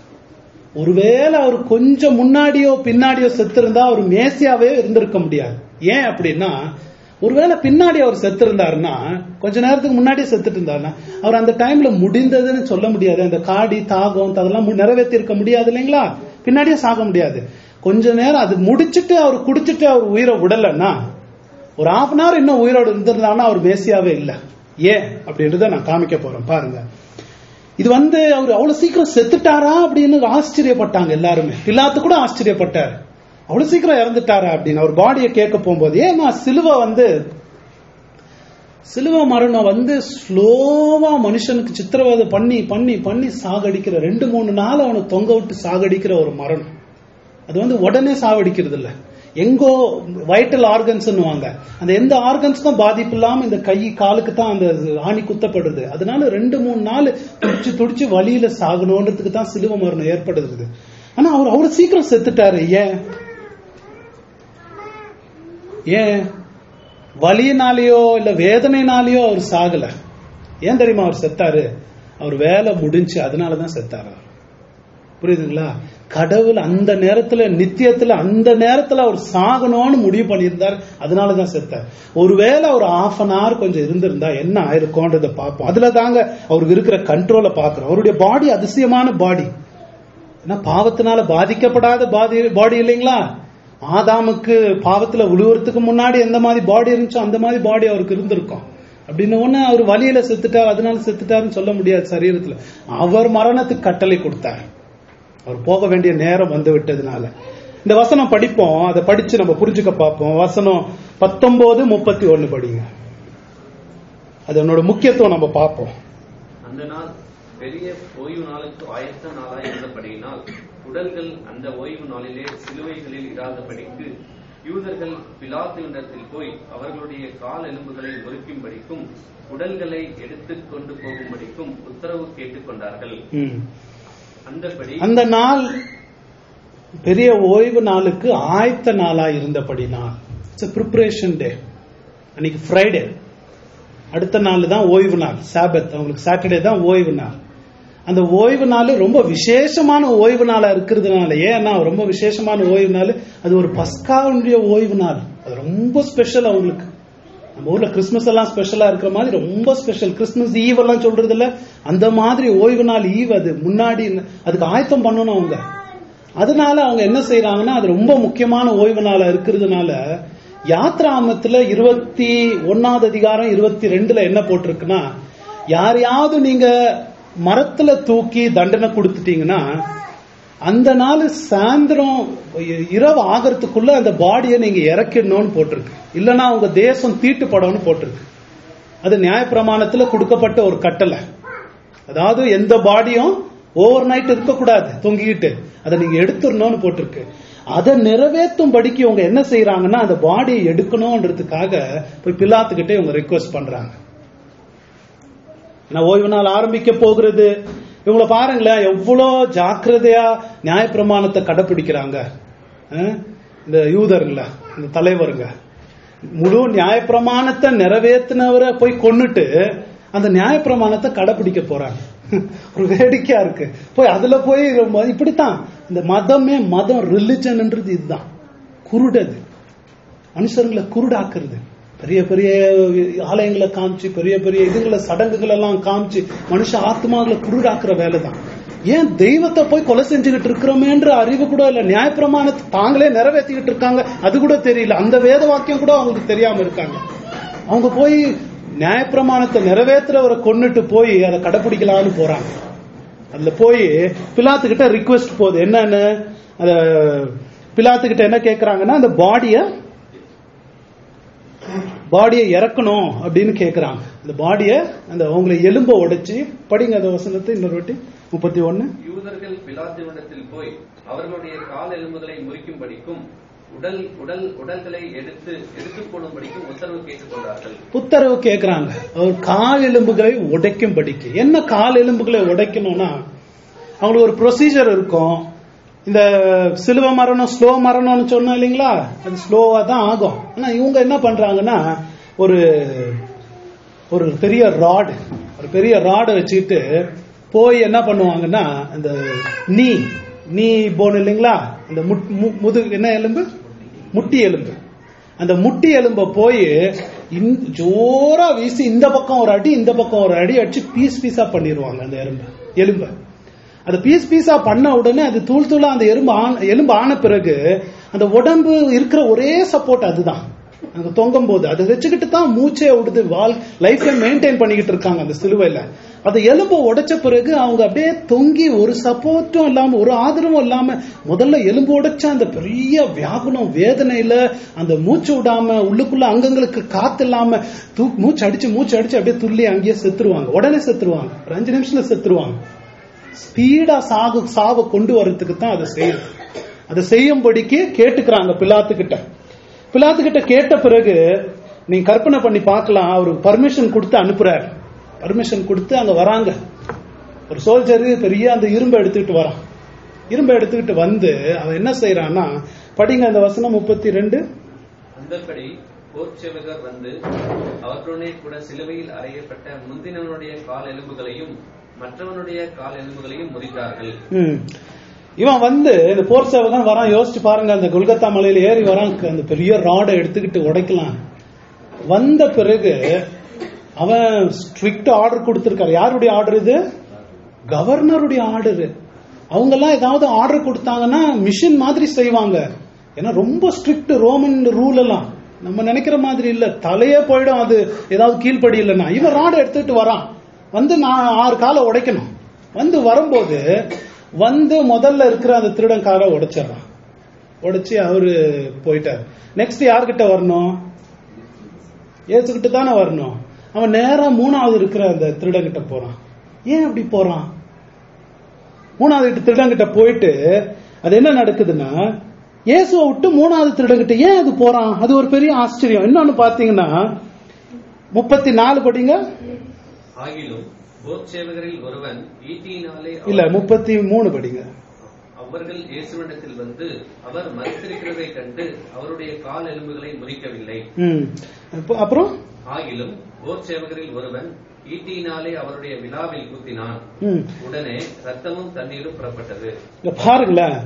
ஒருவேளை அவர் கொஞ்சம் முன்னாடியோ பின்னாடியோ செத்திருந்தா அவர் மேசியாவே இருந்திருக்க முடியாது ஏன் அப்படின்னா ஒருவேளை பின்னாடி அவர் செத்திருந்தாருன்னா கொஞ்ச நேரத்துக்கு முன்னாடியே செத்துட்டு இருந்தாருன்னா அவர் அந்த டைம்ல முடிந்ததுன்னு சொல்ல முடியாது அந்த காடி தாகம் அதெல்லாம் நிறைவேற்றி இருக்க முடியாது இல்லைங்களா பின்னாடியே சாக முடியாது கொஞ்ச நேரம் அது முடிச்சிட்டு அவர் குடிச்சிட்டு அவர் உயிரை விடலைன்னா ஒரு half அன் ஹவர் இன்னும் உயிரோடு இருந்திருந்தாருன்னா அவர் மேசியாவே இல்லை ஏன் அப்படின்றத நான் காமிக்க போறேன் பாருங்க இது வந்து அவர் அவ்வளவு சீக்கிரம் செத்துட்டாரா அப்படின்னு ஆச்சரியப்பட்டாங்க எல்லாருமே பிலாத்து கூட ஆச்சரியப்பட்டார் அவ்வளவு சீக்கிரம் இறந்துட்டாரா அப்படின்னு அவர் பாடியை கேட்க போகும்போது ஏன்னா சிலுவை வந்து சிலுவை மரணம் வந்து ஸ்லோவா மனுஷனுக்கு சித்திரவதை பண்ணி பண்ணி பண்ணி சாகடிக்கிற ரெண்டு மூணு நாள் அவனை தொங்க விட்டு சாகடிக்கிற ஒரு மரணம் அது வந்து உடனே சாவடிக்கிறது இல்ல எங்கோ வைட்டல் ஆர்கன்ஸ்னுவாங்க அந்த எந்த ஆர்கன்ஸ்க்கும் பாதிப்பு இல்லாம இந்த கை காலுக்கு தான் அந்த ஆணி குத்தப்படுது அதனால ரெண்டு மூணு நாள் துடிச்சு துடிச்சு வழியில சாகணுன்றதுக்கு தான் சிலுவ மரணம் ஏற்படுது ஆனா அவர் அவ்வளவு சீக்கிரம் செத்துட்டாரு ஏன் ஏன் வலியினாலேயோ இல்ல வேதனைனாலேயோ அவர் சாகல ஏன் தெரியுமா அவர் செத்தாரு அவர் வேலை முடிஞ்சு அதனாலதான் செத்தாரு அவர். புரியுதுங்களா கடவுள் அந்த நேரத்துல நித்தியத்துல அந்த நேரத்துல அவர் சாகணும்னு முடிவு பண்ணியிருந்தார் அதனாலதான் செத்தார் ஒருவேளை ஒரு ஆஃப் அன் hour கொஞ்சம் இருந்திருந்தா என்ன ஆயிருக்கும்ன்றத பார்ப்போம் அதுல தாங்க அவருக்கு இருக்கிற கண்ட்ரோலை பார்க்கிறோம் அவருடைய பாடி அதிசயமான பாடி ஏன்னா பாவத்தினால பாதிக்கப்படாத பாடி பாடி இல்லைங்களா ஆதாமுக்கு பாவத்துல விழுவுறதுக்கு முன்னாடி எந்த மாதிரி பாடி இருந்துச்சோ அந்த மாதிரி பாடி அவருக்கு இருந்திருக்கும் அப்படின்னு ஒண்ணு அவர் வழியில செத்துட்டார் அதனால செத்துட்டாருன்னு சொல்ல முடியாது சரீரத்துல அவர் மரணத்துக்கு கட்டளை கொடுத்தார் அவர் போக வேண்டிய நேரம் வந்து விட்டதுனால இந்த வசனம் படிப்போம் அதை படிச்சு நம்ம புரிஞ்சுக்க பார்ப்போம் வசனம் பத்தொன்பது முப்பத்தி ஒன்னு படிங்க அதனோட முக்கியத்துவம் நம்ம பார்ப்போம் அந்த நாள் பெரிய ஓய்வு நாளுக்கு ஆயத்த நாளாய் இருந்தபடியினால் உடல்கள் அந்த ஓய்வு நாளிலே சிலுவைகளில் இராதபடிக்கு யூதர்கள் பிலாத்துவிடத்தில் போய் அவர்களுடைய கால் எலும்புகளை முறிக்கும்படிக்கும் உடல்களை எடுத்துக் கொண்டு போகும்படிக்கும் உத்தரவு கேட்டுக்கொண்டார்கள் ம். அந்தபடி அந்த நாள் பெரிய ஓய்வு நாளுக்கு ஆயத்த நாளா இருந்தபடி நாள் இட்ஸ் ப்ரிப்பரேஷன் டே அன்னைக்கு ஃப்ரைடே அடுத்த நாள் தான் ஓய்வு நாள் சாபத் அவங்களுக்கு சாட்டர்டே தான் ஓய்வு நாள் அந்த ஓய்வு நாள் ரொம்ப விசேஷமான ஓய்வு நாளா இருக்கிறதுனால ஏன்னா ரொம்ப விசேஷமான ஓய்வு நாள் அது ஒரு பஸ்காவுடைய ஓய்வு நாள் அது ரொம்ப ஸ்பெஷல் அவங்களுக்கு நம்ம ஊர்ல கிறிஸ்மஸ் எல்லாம் ஸ்பெஷலா இருக்கிற மாதிரி ரொம்ப ஸ்பெஷல் கிறிஸ்மஸ் ஈவ் எல்லாம் சொல்றது இல்ல அந்த மாதிரி ஓய்வு நாள் ஈவ் அது முன்னாடி அதுக்கு ஆயத்தம் பண்ணணும் அவங்க அதனால அவங்க என்ன செய்யறாங்கன்னா அது ரொம்ப முக்கியமான ஓய்வு நாளா இருக்கிறதுனால யாத்ராமத்துல இருபத்தி ஒன்னாவது அதிகாரம் இருபத்தி ரெண்டுல என்ன போட்டிருக்குன்னா யாரையாவது நீங்க மரத்துல தூக்கி தண்டனை கொடுத்துட்டீங்கன்னா அந்த நாள் சாயந்தரம் இரவு ஆகிறதுக்குள்ள அந்த பாடியை நீங்க இறக்கிடணும்னு போட்டிருக்கு இல்லைன்னா உங்க தேசம் தீட்டுப்படணும்னு போட்டிருக்கு அது நியாயப்பிரமாணத்துல கொடுக்கப்பட்ட ஒரு கட்டளை அதாவது எந்த பாடியும் ஓவர் நைட் இருக்கக்கூடாது தொங்கிக்கிட்டு அதை நீங்க எடுத்துடணும்னு போட்டிருக்கு அதை நிறைவேற்றும்படிக்கு இவங்க என்ன செய்யறாங்கன்னா அந்த பாடியை எடுக்கணும்ன்றதுக்காக போய் பிலாத்துக்கிட்டே இவங்க ரிக்வெஸ்ட் பண்றாங்க ஏன்னா ஓய்வு நாள் ஆரம்பிக்க போகிறது இவங்கள பாருங்களேன் எவ்வளோ ஜாக்கிரதையா நியாயப்பிரமாணத்தை கடைபிடிக்கிறாங்க அஹ்? இந்த யூதருங்கள இந்த தலைவருங்க முழு நியாயப்பிரமாணத்தை நிறைவேற்றினவரை போய் கொன்னுட்டு அந்த நியாயப்பிரமாணத்தை கடைபிடிக்க போறாங்க ஒரு வேடிக்கையா இருக்கு போய் அதுல போய் ரொம்ப இப்படித்தான் இந்த மதமே மதம் ரிலிஜன்ன்றது இதுதான் குருடது மனுஷர்களை குருடாக்குறது பெரிய பெரிய ஆலயங்களை காமிச்சு பெரிய பெரிய இதுகளை சடங்குகள் எல்லாம் காமிச்சு மனுஷ ஆத்மாக்களை குருடாக்குற வேலை தான் ஏன் தெய்வத்தை போய் கொலை செஞ்சுக்கிட்டு இருக்கிறோமேன்ற அறிவு கூட இல்ல நியாயப்பிரமாணத்தை தாங்களே நிறைவேற்றிக்கிட்டு இருக்காங்க அது கூட தெரியல அந்த வேத வாக்கியம் கூட அவங்களுக்கு தெரியாம இருக்காங்க அவங்க போய் நியாயப்பிரமாணத்தை நிறைவேற்றுறவரை கொன்னுட்டு போய் அதை கடைபிடிக்கலாம்னு போறாங்க அதுல போய் பிலாத்துக்கிட்ட ரிக்வெஸ்ட் போகுது என்னன்னு அத பிலாத்துக்கிட்ட என்ன கேக்குறாங்கன்னா அந்த பாடிய பாடியை இறக்கணும் அப்படின்னு கேக்குறாங்க அந்த பாடிய அந்த அவங்களை எலும்ப உடைச்சு படிங்க அந்த வசனத்தை இன்னொரு வாட்டி முப்பத்தி ஒன்னு யூதர்கள் பிலாத்துவிடத்தில் போய் அவர்களுடைய கால் எலும்புகளை முறிக்கும்படிக்கும் உடல் உடல் உடல்களை எடுத்து எடுத்துக் போடும்படிக்கும் உத்தரவு கேட்டுக்கொண்டார்கள் உத்தரவு கேக்குறாங்க அவர் கால் எலும்புகளை உடைக்கும்படிக்கு என்ன கால் எலும்புகளை உடைக்கணும்னா அவங்களுக்கு ஒரு ப்ரொசீஜர் இருக்கும் இந்த சிலுவ மரணம் ஸ்லோ மரணம்னு சொன்னோம் இல்லைங்களா அது ஸ்லோவா தான் ஆகும் ஆனா இவங்க என்ன பண்றாங்கன்னா ஒரு ஒரு பெரிய ராடு ஒரு பெரிய ராடை வச்சுக்கிட்டு போய் என்ன பண்ணுவாங்கன்னா அந்த நீ நீ போன் இல்லைங்களா அந்த முட்- மு- முது என்ன எலும்பு முட்டி எலும்பு அந்த முட்டி எலும்ப போய் இந்த- ஜோரா வீசி இந்த பக்கம் ஒரு அடி இந்த பக்கம் ஒரு அடி அடிச்சு பீஸ் பீஸா பண்ணிடுவாங்க அந்த எலும்பை எலும்பை அது பீஸ் பீஸா பண்ண உடனே அது தூள் தூளா அந்த எலும்பு ஆன எலும்பு ஆன பிறகு அந்த உடம்பு இருக்கிற ஒரே சப்போர்ட் அதுதான் அங்க தொங்கும் போது அதை வச்சுக்கிட்டு தான் மூச்சே விடுது வால் லைஃப்ல மெயின்டைன் பண்ணிக்கிட்டு இருக்காங்க அந்த சிலுவையில அந்த எலும்பை உடைச்ச பிறகு அவங்க அப்படியே தொங்கி ஒரு சப்போர்ட்டும் இல்லாம ஒரு ஆதரவும் இல்லாம முதல்ல எலும்பு உடைச்ச அந்த பெரிய வியாகுலம் வேதனையில அந்த மூச்சு விடாம உள்ளுக்குள்ள அங்கங்களுக்கு காத்து இல்லாம தூ மூச்சு அடிச்சு மூச்சு அடிச்சு அப்படியே துள்ளி அங்கேயே செத்துருவாங்க உடனே செத்துருவாங்க ஒரு அஞ்சு நிமிஷத்துல செத்துருவாங்க ஸ்பீடா சாகு சாவை கொண்டு வர்றதுக்கு தான் அதை செய்யுது அதை செய்யும்படிக்கு கேட்டுக்கிறாங்க பிலாத்து கிட்ட பிலாத்து கிட்ட கேட்ட பிறகு நீங்க கற்பனை பண்ணி பார்க்கலாம் அவருக்கு பர்மிஷன் கொடுத்து அனுப்புறாரு பர்மிஷன் கொடுத்து அங்க வராங்க ஒரு சோல்ஜர் பெரிய அந்த இரும்பை எடுத்துக்கிட்டு வரான் இரும்பை எடுத்துக்கிட்டு வந்து அவன் என்ன செய்யறான்னா படிங்க அந்த வசனம் முப்பத்தி ரெண்டு அந்தபடி போர்ச்செவகர் வந்து அவர்களுடனே கூட சிலுவையில் அறையப்பட்ட முந்தினவனுடைய கால் எலும்புகளையும் மற்றவனுடைய கால் எலும்புகளையும் முறித்தார்கள் ம். இவன் வந்து இந்த போர் சேவகன் வரான் யோசிச்சு பாருங்க அந்த கொல்கத்தா மலையில ஏறி வரான் அந்த பெரிய ராடை எடுத்துக்கிட்டு உடைக்கலாம் வந்த பிறகு அவன் ஸ்ட்ரிக்ட் ஆர்டர் கொடுத்திருக்காரு யாருடைய ஆர்டர் இது கவர்னருடைய ஆர்டர் அவங்க எல்லாம் ஏதாவது ஆர்டர் கொடுத்தாங்கன்னா மிஷின் மாதிரி செய்வாங்க ஏன்னா ரொம்ப ஸ்ட்ரிக்ட் ரோமன் ரூல் எல்லாம் நம்ம நினைக்கிற மாதிரி இல்ல தலையே போயிடும் அது ஏதாவது கீழ்ப்படி இல்லைன்னா இவன் ராடை எடுத்துட்டு வரான் வந்து நான் ஆறு காலை உடைக்கணும் வந்து வரும்போது வந்து முதல்ல இருக்கிற அந்த திருடன் காரை உடைச்சிடறான் உடைச்சு அவரு போயிட்டார் நெக்ஸ்ட் யார்கிட்ட வரணும் ஏசுகிட்ட தானே வரணும் அவன் நேரா மூணாவது இருக்கிற அந்த திருடங்கிட்ட போறான் ஏன் அப்படி போறான் மூணாவது வீட்டு திருடங்கிட்ட போயிட்டு அது என்ன நடக்குதுன்னா இயேசுவை விட்டு மூணாவது திருடங்கிட்ட ஏன் அது போறான் அது ஒரு பெரிய ஆச்சரியம் இன்னொன்னு பாத்தீங்கன்னா முப்பத்தி நாலு படிங்க ஆகிலும் போர்ச்சேவகரில் ஒருவன் ஈட்டியினாலே இல்ல முப்பத்தி மூணு படிங்க அவர்கள் இயேசுவிடத்தில் வந்து அவர் மறித்திருக்கிறதைக் கண்டு அவருடைய கால் எலும்புகளை முறிக்கவில்லை ம் அப்ப- அப்புறம் ஆகிலும் போர்ச்சேவகரில் ஒருவன் ஈட்டியினாலே அவருடைய விழாவில் குத்தினான் ம் உடனே ரத்தமும் தண்ணீரும் புறப்பட்டது இங்க பாருங்களேன்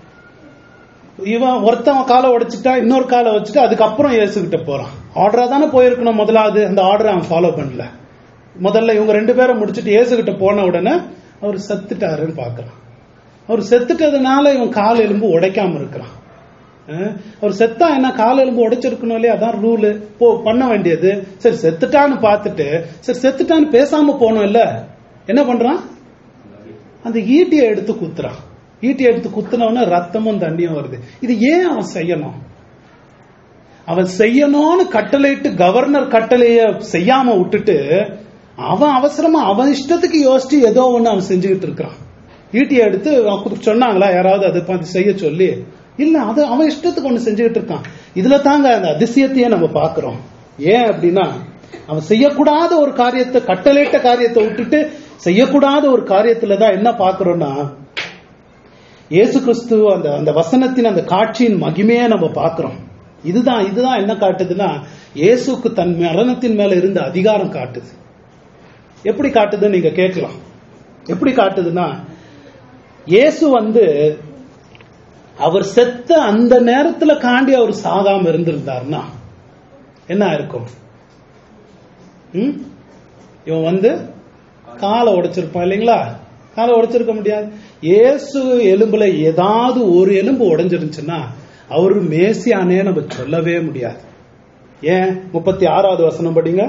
இவன் ஒருத்தன் காலை உடைச்சிட்டா இன்னொரு காலை வச்சுட்டு அதுக்கப்புறம் இயேசுகிட்ட போறான் ஆர்டரா தானே போயிருக்கணும் முதலாவது அந்த ஆர்டரை அவன் ஃபாலோ பண்ணல முதல்ல இவங்க ரெண்டு பேரும் முடிச்சிட்டு இயேசுகிட்ட போன உடனே அவர் செத்துட்டாருன்னு பாக்குறான் அவர் செத்துட்டதுனால இவன் கால் எலும்பு உடைக்காம இருக்கிறான் அஹ், அவர் செத்தா என்ன கால் எலும்பு உடைச்சிருக்கணும் இல்லையா அதான் ரூலு போ பண்ண வேண்டியது சரி செத்துட்டான்னு பார்த்துட்டு சரி செத்துட்டான்னு பேசாம போனோம் இல்ல என்ன பண்றான் அந்த ஈட்டியை எடுத்து குத்துறான் ஈட்டியை எடுத்து குத்துனவன ரத்தமும் தண்ணியும் வருது இது ஏன் அவன் செய்யணும் அவன் செய்யணும்னு கட்டளையிட்டு கவர்னர் கட்டளைய செய்யாம விட்டுட்டு அவன் அவசரமா அவன் இஷ்டத்துக்கு யோசிச்சு ஏதோ ஒண்ணு அவன் செஞ்சுக்கிட்டு இருக்கிறான் ஈட்டியை எடுத்து அவன் குத்து- சொன்னாங்களா யாராவது அதை பார்த்து செய்ய சொல்லி இல்ல அது அவன் இஷ்டத்துக்கு ஒண்ணு செஞ்சுக்கிட்டு இருக்கான் இதுல தாங்க அந்த அதிசயத்தையே நம்ம பாக்குறோம் ஏன் அப்படின்னா அவன் செய்யக்கூடாத ஒரு காரியத்தை கட்டளையிட்ட காரியத்தை விட்டுட்டு செய்யக்கூடாத ஒரு காரியத்துல தான் என்ன பாக்குறோம்னா இயேசு கிறிஸ்து அந்த அந்த வசனத்தின் அந்த காட்சியின் மகிமையை நம்ம பார்க்கிறோம் இதுதான் இதுதான் என்ன காட்டுதுன்னா இயேசுக்கு தன் மரணத்தின் மேல இருந்த அதிகாரம் காட்டுது எப்படி காட்டுதுன்னு நீங்க கேட்கலாம் எப்படி காட்டுதுன்னா இயேசு வந்து அவர் செத்த அந்த நேரத்துல காண்டி அவர் சாகாம இருந்திருந்தாருன்னா என்ன இருக்கும் ம்? இவன் வந்து காலை உடைச்சிருப்பான் இல்லைங்களா காலை உடைச்சிருக்க முடியாது இயேசு எலும்புல ஏதாவது ஒரு எலும்பு உடைஞ்சிருந்துச்சுன்னா அவரு மேசியானே நம்ம சொல்லவே முடியாது ஏன் முப்பத்தி ஆறாவது வசனம் படிங்க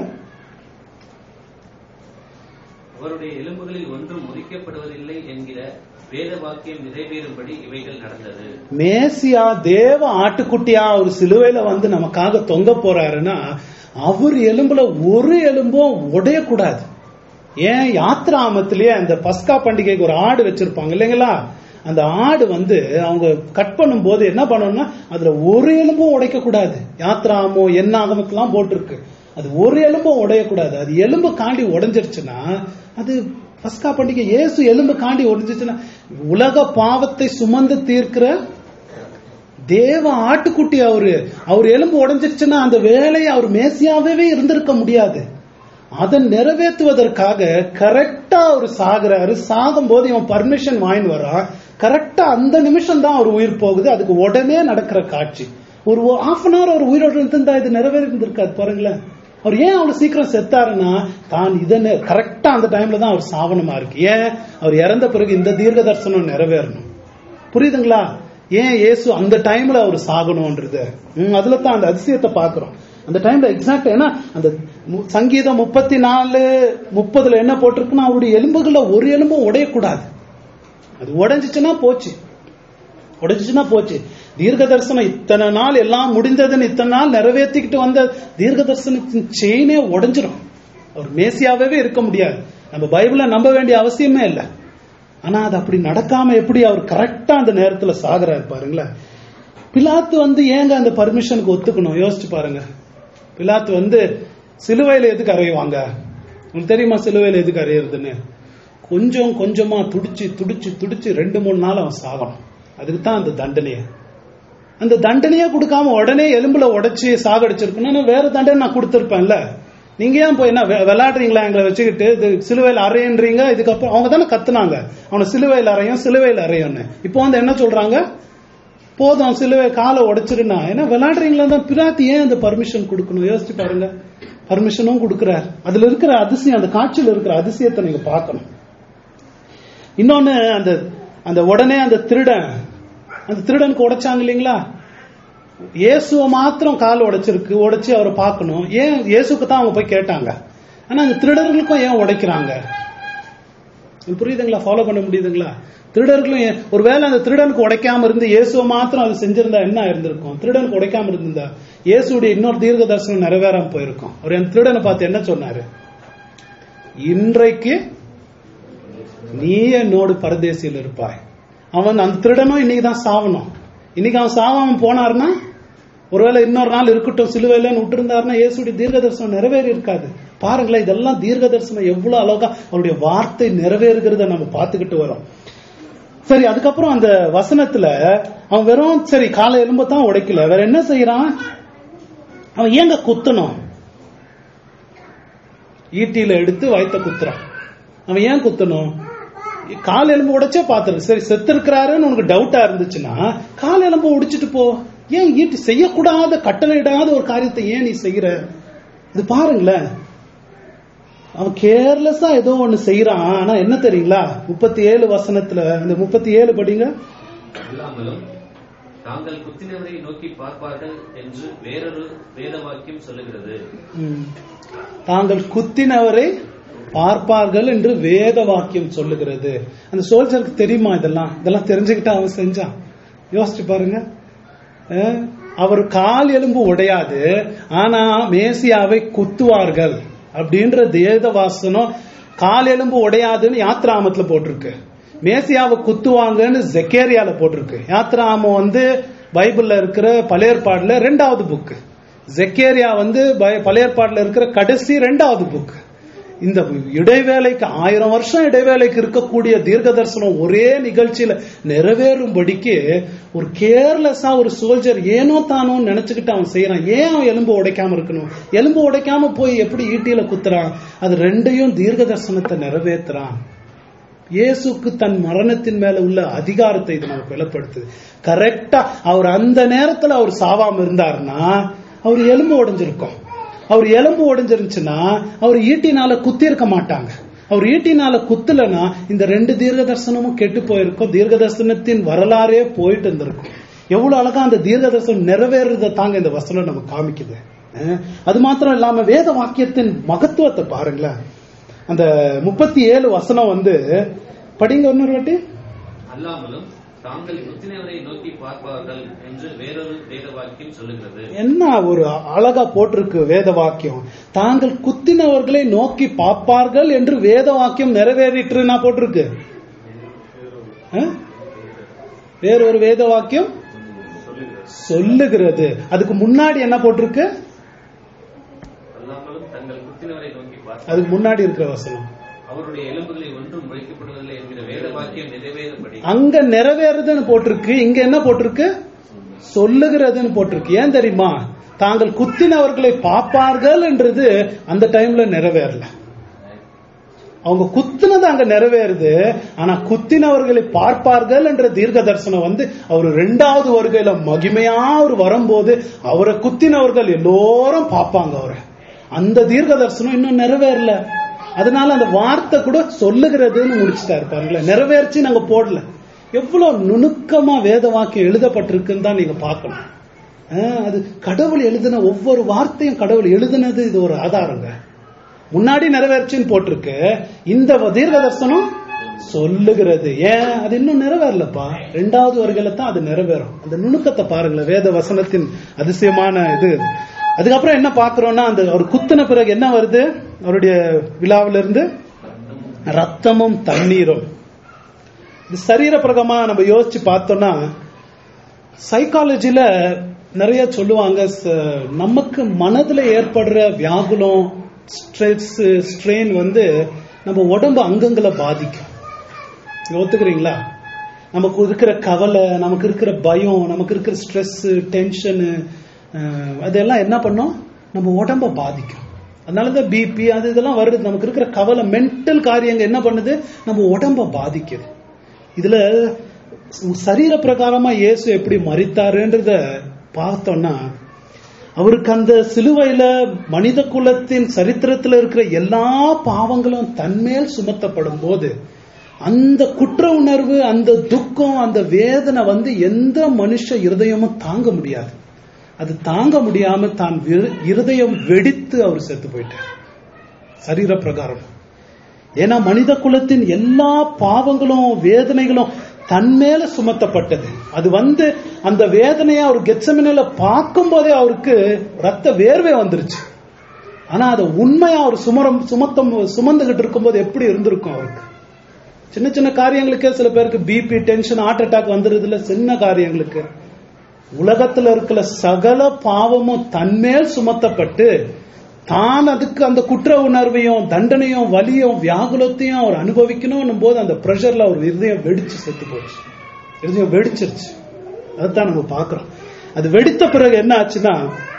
அவருடைய எலும்புகளில் ஒன்றும் முறிக்கப்படுவதில்லை என்கிற வேத வாக்கியம் நிறைவேறும்படி இவைகள் நடந்தது மேசியா தேவ ஆட்டுக்குட்டியா ஒரு சிலுவையில வந்து நமக்காக தொங்க போறாருன்னா அவர் எலும்புல ஒரு எலும்பும் உடையக்கூடாது ஏன் யாத்ராமத்திலேயே அந்த பஸ்கா பண்டிகைக்கு ஒரு ஆடு வச்சிருப்பாங்க இல்லைங்களா அந்த ஆடு வந்து அவங்க கட் பண்ணும் போது என்ன பண்ணணும்னா அதுல ஒரு எலும்பும் உடைக்க கூடாது யாத்ராமோ என்ன ஆகமத்தெல்லாம் போட்டிருக்கு அது ஒரு எலும்பும் உடையக்கூடாது அது எலும்பு காண்டி உடைஞ்சிருச்சுன்னா அது பஸ்கா பண்டிகை இயேசு எலும்பு காண்டி உடைஞ்சிச்சுன்னா உலக பாவத்தை சுமந்து தீர்க்கிற தேவ ஆட்டுக்குட்டி அவரு அவர் எலும்பு உடைஞ்சிருச்சுன்னா அந்த வேலையை அவர் மேசியாவே இருந்திருக்க முடியாது அதை நிறைவேற்றுவதற்காக கரெக்டா அவர் சாகுறாரு சாகும் போது இவன் பர்மிஷன் வாங்கி வரான் கரெக்டா அந்த நிமிஷம் தான் அவர் உயிர் போகுது அதுக்கு உடனே நடக்கிற காட்சி ஒரு ஹாஃப் அன் ஹவர் அவர் உயிரோடு இருந்தா இது நிறைவேறிருந்திருக்காது பாருங்களேன் அவர் ஏன் அவ்வளவு சீக்கிரம் செத்தாருன்னா தான் இதை கரெக்டா அந்த டைம்ல தான் அவர் சாவனமா இருக்கு ஏன் அவர் இறந்த பிறகு இந்த தீர்க்க தரிசனம் நிறைவேறணும் புரியுதுங்களா ஏன் இயேசு அந்த டைம்ல அவர் சாகணும்ன்றது ம், அதுல தான் அந்த அதிசயத்தை பாக்குறோம் அந்த டைம்ல எக்ஸாக்ட் ஏன்னா அந்த மு- சங்கீதம் முப்பத்தி நாலு முப்பதுல என்ன போட்டிருக்குன்னா அவருடைய எலும்புகள்ல ஒரு எலும்பும் உடையக்கூடாது அது உடைஞ்சிச்சுன்னா போச்சு உடைஞ்சிச்சுன்னா போச்சு தீர்க்க தரிசனம் இத்தனை நாள் எல்லாம் முடிந்ததுன்னு இத்தனை நாள் நிறைவேற்றிக்கிட்டு வந்த தீர்க்க தரிசனத்தின் செயினே உடைஞ்சிரும் அவர் மேசியாவே இருக்க முடியாது நம்ம பைபிளை நம்ப வேண்டிய அவசியமே இல்லை ஆனா அது அப்படி நடக்காம எப்படி அவர் கரெக்டா அந்த நேரத்துல சாகுறாரு பாருங்களேன் பிலாத்து வந்து ஏங்க அந்த பர்மிஷனுக்கு ஒத்துக்கணும் யோசிச்சு பாருங்க பிலாத்து வந்து சிலுவையில எதுக்கு அறையுவாங்க உங்களுக்கு தெரியுமா சிலுவையில எதுக்கு அறையிறதுன்னு கொஞ்சம் கொஞ்சமா துடிச்சு துடிச்சு துடிச்சு ரெண்டு மூணு நாள் அவன் சாகணும் அதுக்கு தான் அந்த தண்டனையை அந்த தண்டனையே கொடுக்காம உடனே எலும்புல உடைச்சு சாகடிச்சிருக்கணும் வேற தண்டனை நான் கொடுத்திருப்பேன்ல நீங்க ஏன் போய் என்ன வெ- விளையாடுறீங்களா எங்களை வச்சுக்கிட்டு இது சிலுவையில் அறையன்றீங்க இதுக்கப்புறம் அவங்க தானே கத்துனாங்க அவனை சிலுவையில் அறையும் சிலுவையில் அறையும்னு இப்போ வந்து என்ன சொல்றாங்க போதும் சிலுவை காலை உடைச்சிருனா ஏன்னா விளையாடுறீங்களா தான் பிராத்தி ஏன் அந்த பர்மிஷன் கொடுக்கணும் யோசிச்சு பாருங்க பர்மிஷனும் கொடுக்கிறார் அதுல இருக்கிற அதிசயம் அந்த காட்சியில் இருக்கிற அதிசயத்தை நீங்க பார்க்கணும் இன்னொன்னு அந்த அந்த உடனே அந்த திருடன் அந்த திருடனுக்கு உடைச்சாங்க இல்லைங்களா இயேசுவை மாத்திரம் கால் உடைச்சிருக்கு உடைச்சு அவரை பார்க்கணும் ஏன் இயேசுக்கு தான் அவங்க போய் கேட்டாங்க ஆனா அந்த திருடர்களுக்கும் ஏன் உடைக்கிறாங்க இது புரியுதுங்களா ஃபாலோ பண்ண முடியுதுங்களா திருடர்களும் ஏன் ஒருவேளை அந்த திருடனுக்கு உடைக்காம இருந்து இயேசுவை மாத்திரம் அது செஞ்சிருந்தா என்ன இருந்திருக்கும் திருடனுக்கு உடைக்காம இருந்திருந்தா இயேசுடைய இன்னொரு தீர்க்க தரிசனம் நிறைவேறாம போயிருக்கும் அவர் அந்த திருடனை பார்த்து என்ன சொன்னாரு இன்றைக்கு நீ என்னோடு பரதேசியில் இருப்பாய் அவன் அந்த திருடனும் இன்னைக்கு தான் சாவணும் இன்னைக்கு அவன் சாவாம போனாருன்னா ஒருவேளை இன்னொரு நாள் இருக்கட்டும் சிலுவையிலன்னு விட்டுருந்தாருன்னா இயேசுடைய தீர்க்க தரிசனம் நிறைவேறி இருக்காது பாருங்களேன் இதெல்லாம் தீர்க்க தரிசனம் எவ்வளவு அழகா அவருடைய வார்த்தை நிறைவேறுகிறத நம்ம பார்த்துக்கிட்டு வரோம் சரி அதுக்கப்புறம் அந்த வசனத்துல அவன் வெறும் சரி காலை எலும்ப தான் உடைக்கல வேற என்ன செய்யறான் அவன் ஏங்க குத்தணும் ஈட்டியில எடுத்து வயித்த குத்துறான் அவன் ஏன் குத்தணும் கால் எலும்பு உடைச்சே பாத்துரு சரி செத்து இருக்கிறாருன்னு உனக்கு டவுட்டா இருந்துச்சுன்னா கால் எலும்பு உடைச்சிட்டு போ ஏன் ஈட்டி செய்யக்கூடாத கட்டளையிடாத ஒரு காரியத்தை ஏன் நீ செய்யற இது பாருங்களேன் அவன் கேர்லெஸ்ஸா ஏதோ ஒண்ணு செய்யறான் ஆனா என்ன தெரியுங்களா முப்பத்தி ஏழு வசனத்துல இந்த முப்பத்தி ஏழு படிங்க அல்லாமலும் தாங்கள் குத்தினவரை நோக்கி பார்ப்பார்கள் என்று வேறொரு வேத வாக்கியம் சொல்லுகிறது ம். தாங்கள் குத்தினவரை பார்ப்பார்கள் என்று வேத வாக்கியம் சொல்லுகிறது அந்த சோல்ஜருக்கு தெரியுமா இதெல்லாம் இதெல்லாம் தெரிஞ்சுக்கிட்டு அவன் செஞ்சான் யோசிச்சு பாருங்க அஹ், அவர் கால் எலும்பு உடையாது ஆனா மேசியாவை குத்துவார்கள் அப்படின்ற வேத வாசனம் கால் எலும்பு உடையாதுன்னு யாத்ராமத்துல போட்டிருக்கு மேசியாவை குத்துவாங்கன்னு ஜெக்கேரியால போட்டிருக்கு யாத்ராமம் வந்து பைபிள்ல இருக்கிற பழையற்பாடுல ரெண்டாவது புக்கு ஜெக்கேரியா வந்து பய- பழையற்பாடுல இருக்கிற கடைசி ரெண்டாவது புக் இந்த இடைவேளைக்கு ஆயிரம் வருஷம் இடைவேளைக்கு இருக்கக்கூடிய தீர்க்க தரிசனம் ஒரே நிகழ்ச்சியில நிறைவேறும்படிக்கு ஒரு கேர்லெஸ்ஸா ஒரு சோல்ஜர் ஏனோ தானோ நினைச்சுக்கிட்டு அவன் செய்யறான் ஏன் அவன் எலும்பு உடைக்காம இருக்கணும் எலும்பு உடைக்காம போய் எப்படி ஈட்டியில குத்துறான் அது ரெண்டையும் தீர்க்க தரிசனத்தை நிறைவேத்துறான் இயேசுக்கு தன் மரணத்தின் மேல உள்ள அதிகாரத்தை இது நமக்கு வெளிப்படுத்துது கரெக்டா அவர் அந்த நேரத்துல அவர் சாவாம இருந்தாருன்னா அவர் எலும்பு உடைஞ்சிருக்கும் அவர் எலும்பு உடைஞ்சிருந்துச்சுன்னா அவர் ஈட்டினால குத்தி இருக்க மாட்டாங்க அவர் ஈட்டினால குத்தலனா இந்த ரெண்டு தீர்க்க தரிசனமும் கெட்டு போயிருக்கும் தீர்க்க தரிசனத்தின் வரலாறே போயிட்டு இருந்திருக்கும் எவ்வளவு அழகா அந்த தீர்க்க தரிசனம் நிறைவேறத தாங்க இந்த வசனம் நமக்கு காமிக்குது அஹ் அது மாத்திரம் இல்லாம வேத வாக்கியத்தின் மகத்துவத்தை பாருங்களேன் அந்த முப்பத்தி ஏழு வசனம் வந்து படிங்க இன்னொரு வாட்டி அல்லாமலும் தாங்கள் குத்தினவரை நோக்கி பார்ப்பார்கள் என்று வேறொரு வேத வாக்கியம் சொல்லுகிறது என்ன ஒரு அழகா போட்டிருக்கு வேத வாக்கியம் தாங்கள் குத்தினவர்களை நோக்கி பார்ப்பார்கள் என்று வேத வாக்கியம் நிறைவேறிட்டு நான் போட்டிருக்கு அஹ்? வேறொரு வேத வாக்கியம் சொல்லுகிறது அதுக்கு முன்னாடி என்ன போட்டிருக்கு அல்லாமலும் தங்கள் குத்தினவரை நோக்கி பார்ப்பார்கள் அதுக்கு முன்னாடி இருக்கிற வசனம் அவருடைய எலும்புகளை ஒன்றும் முளைக்கப்படுவதில்லை என்கிற வேத வாக்கியம் நிறைவேறபடி அங்க நிறைவேறுதுன்னு போட்டிருக்கு இங்க என்ன போட்டிருக்கு சொல்லுகிறதுன்னு போட்டிருக்கு ஏன் தெரியுமா தாங்கள் குத்தினவர்களை பார்ப்பார்கள் என்றது அந்த டைம்ல நிறைவேறல அவங்க குத்துனது அங்க நிறைவேறுது ஆனா குத்தினவர்களை பார்ப்பார்கள் என்ற தீர்க்க தரிசனம் வந்து அவர் ரெண்டாவது வருகையில மகிமையா அவர் வரும்போது அவரை குத்தினவர்கள் எல்லோரும் பார்ப்பாங்க அவரை அந்த தீர்க்க தரிசனம் இன்னும் நிறைவேறல அதனால அந்த வார்த்தை கூட சொல்லுகிறதுன்னு முடிச்சுட்டாரு பாருங்களேன் நிறைவேறிச்சு நாங்க போடல எவ்வளவு நுணுக்கமா வேத வாக்கியம் எழுதப்பட்டிருக்குன்னு தான் நீங்க பார்க்கணும் ஆஹ், அது கடவுள் எழுதின ஒவ்வொரு வார்த்தையும் கடவுள் எழுதினது இது ஒரு ஆதாரங்க முன்னாடி நிறைவேறுச்சுன்னு போட்டிருக்கு இந்த தீர்க்க தரிசனம் சொல்லுகிறது ஏன் அது இன்னும் நிறைவேறலப்பா ரெண்டாவது வருகையில தான் அது நிறைவேறும் அந்த நுணுக்கத்தை பாருங்களேன் வேத வசனத்தின் அதிசயமான இது அதுக்கப்புறம் என்ன பாக்குறோம்னா அந்த அவர் குத்தின பிறகு என்ன வருது அவருடைய விழாவிலிருந்து ரத்தமும் தண்ணீரும் இது சரீர பிரகமா நம்ம யோசிச்சு பார்த்தோம்னா சைக்காலஜில நிறைய சொல்லுவாங்க ச- நமக்கு மனதுல ஏற்படுற வியாகுலம் ஸ்ட்ரெஸ் ஸ்ட்ரெயின் வந்து நம்ம உடம்பு அங்கங்களை பாதிக்கும் நீங்க ஒத்துக்கிறீங்களா நமக்கு இருக்கிற கவலை நமக்கு இருக்கிற பயம் நமக்கு இருக்கிற ஸ்ட்ரெஸ் டென்ஷனு அதெல்லாம் என்ன பண்ணும் நம்ம உடம்ப பாதிக்கும் அதனாலதான் பிபி அது இதெல்லாம் வருது நமக்கு இருக்கிற கவலை மென்டல் காரியங்க என்ன பண்ணுது நம்ம உடம்ப பாதிக்குது இதுல சரீர பிரகாரமா இயேசு எப்படி மறித்தாருன்றத பார்த்தோம்னா அவருக்கு அந்த சிலுவையில மனித குலத்தின் சரித்திரத்துல இருக்கிற எல்லா பாவங்களும் தன்மேல் சுமத்தப்படும் போது அந்த குற்ற உணர்வு அந்த துக்கம் அந்த வேதனை வந்து எந்த மனுஷ இருதயமும் தாங்க முடியாது அது தாங்க முடியாம தான் விரு- இருதயம் வெடித்து அவர் செத்து போயிட்டார் சரீர பிரகாரம் ஏன்னா மனித குலத்தின் எல்லா பாவங்களும் வேதனைகளும் தன்மேல சுமத்தப்பட்டது அது வந்து அந்த வேதனையை அவர் கெச்சமனையில பார்க்கும் போதே அவருக்கு ரத்த வேர்வை வந்துருச்சு ஆனா அதை உண்மையா அவர் சுமரம் சுமத்தம் சுமந்துகிட்டு இருக்கும்போது எப்படி இருந்திருக்கும் அவருக்கு சின்ன சின்ன காரியங்களுக்கே சில பேருக்கு பிபி டென்ஷன் ஹார்ட் அட்டாக் வந்துருது இல்ல சின்ன காரியங்களுக்கு உலகத்துல இருக்கிற சகல பாவமும் தன்மேல் சுமத்தப்பட்டு தான் அதுக்கு அந்த குற்ற உணர்வையும் தண்டனையும் வலியும் வியாகுலத்தையும் அவர் அனுபவிக்கணும் போது அந்த ப்ரெஷர்ல அவர் இருதயம் வெடிச்சு செத்து போச்சு இருதயம் வெடிச்சிருச்சு அதுதான் நம்ம பார்க்கிறோம் அது வெடித்த பிறகு என்ன ஆச்சுன்னா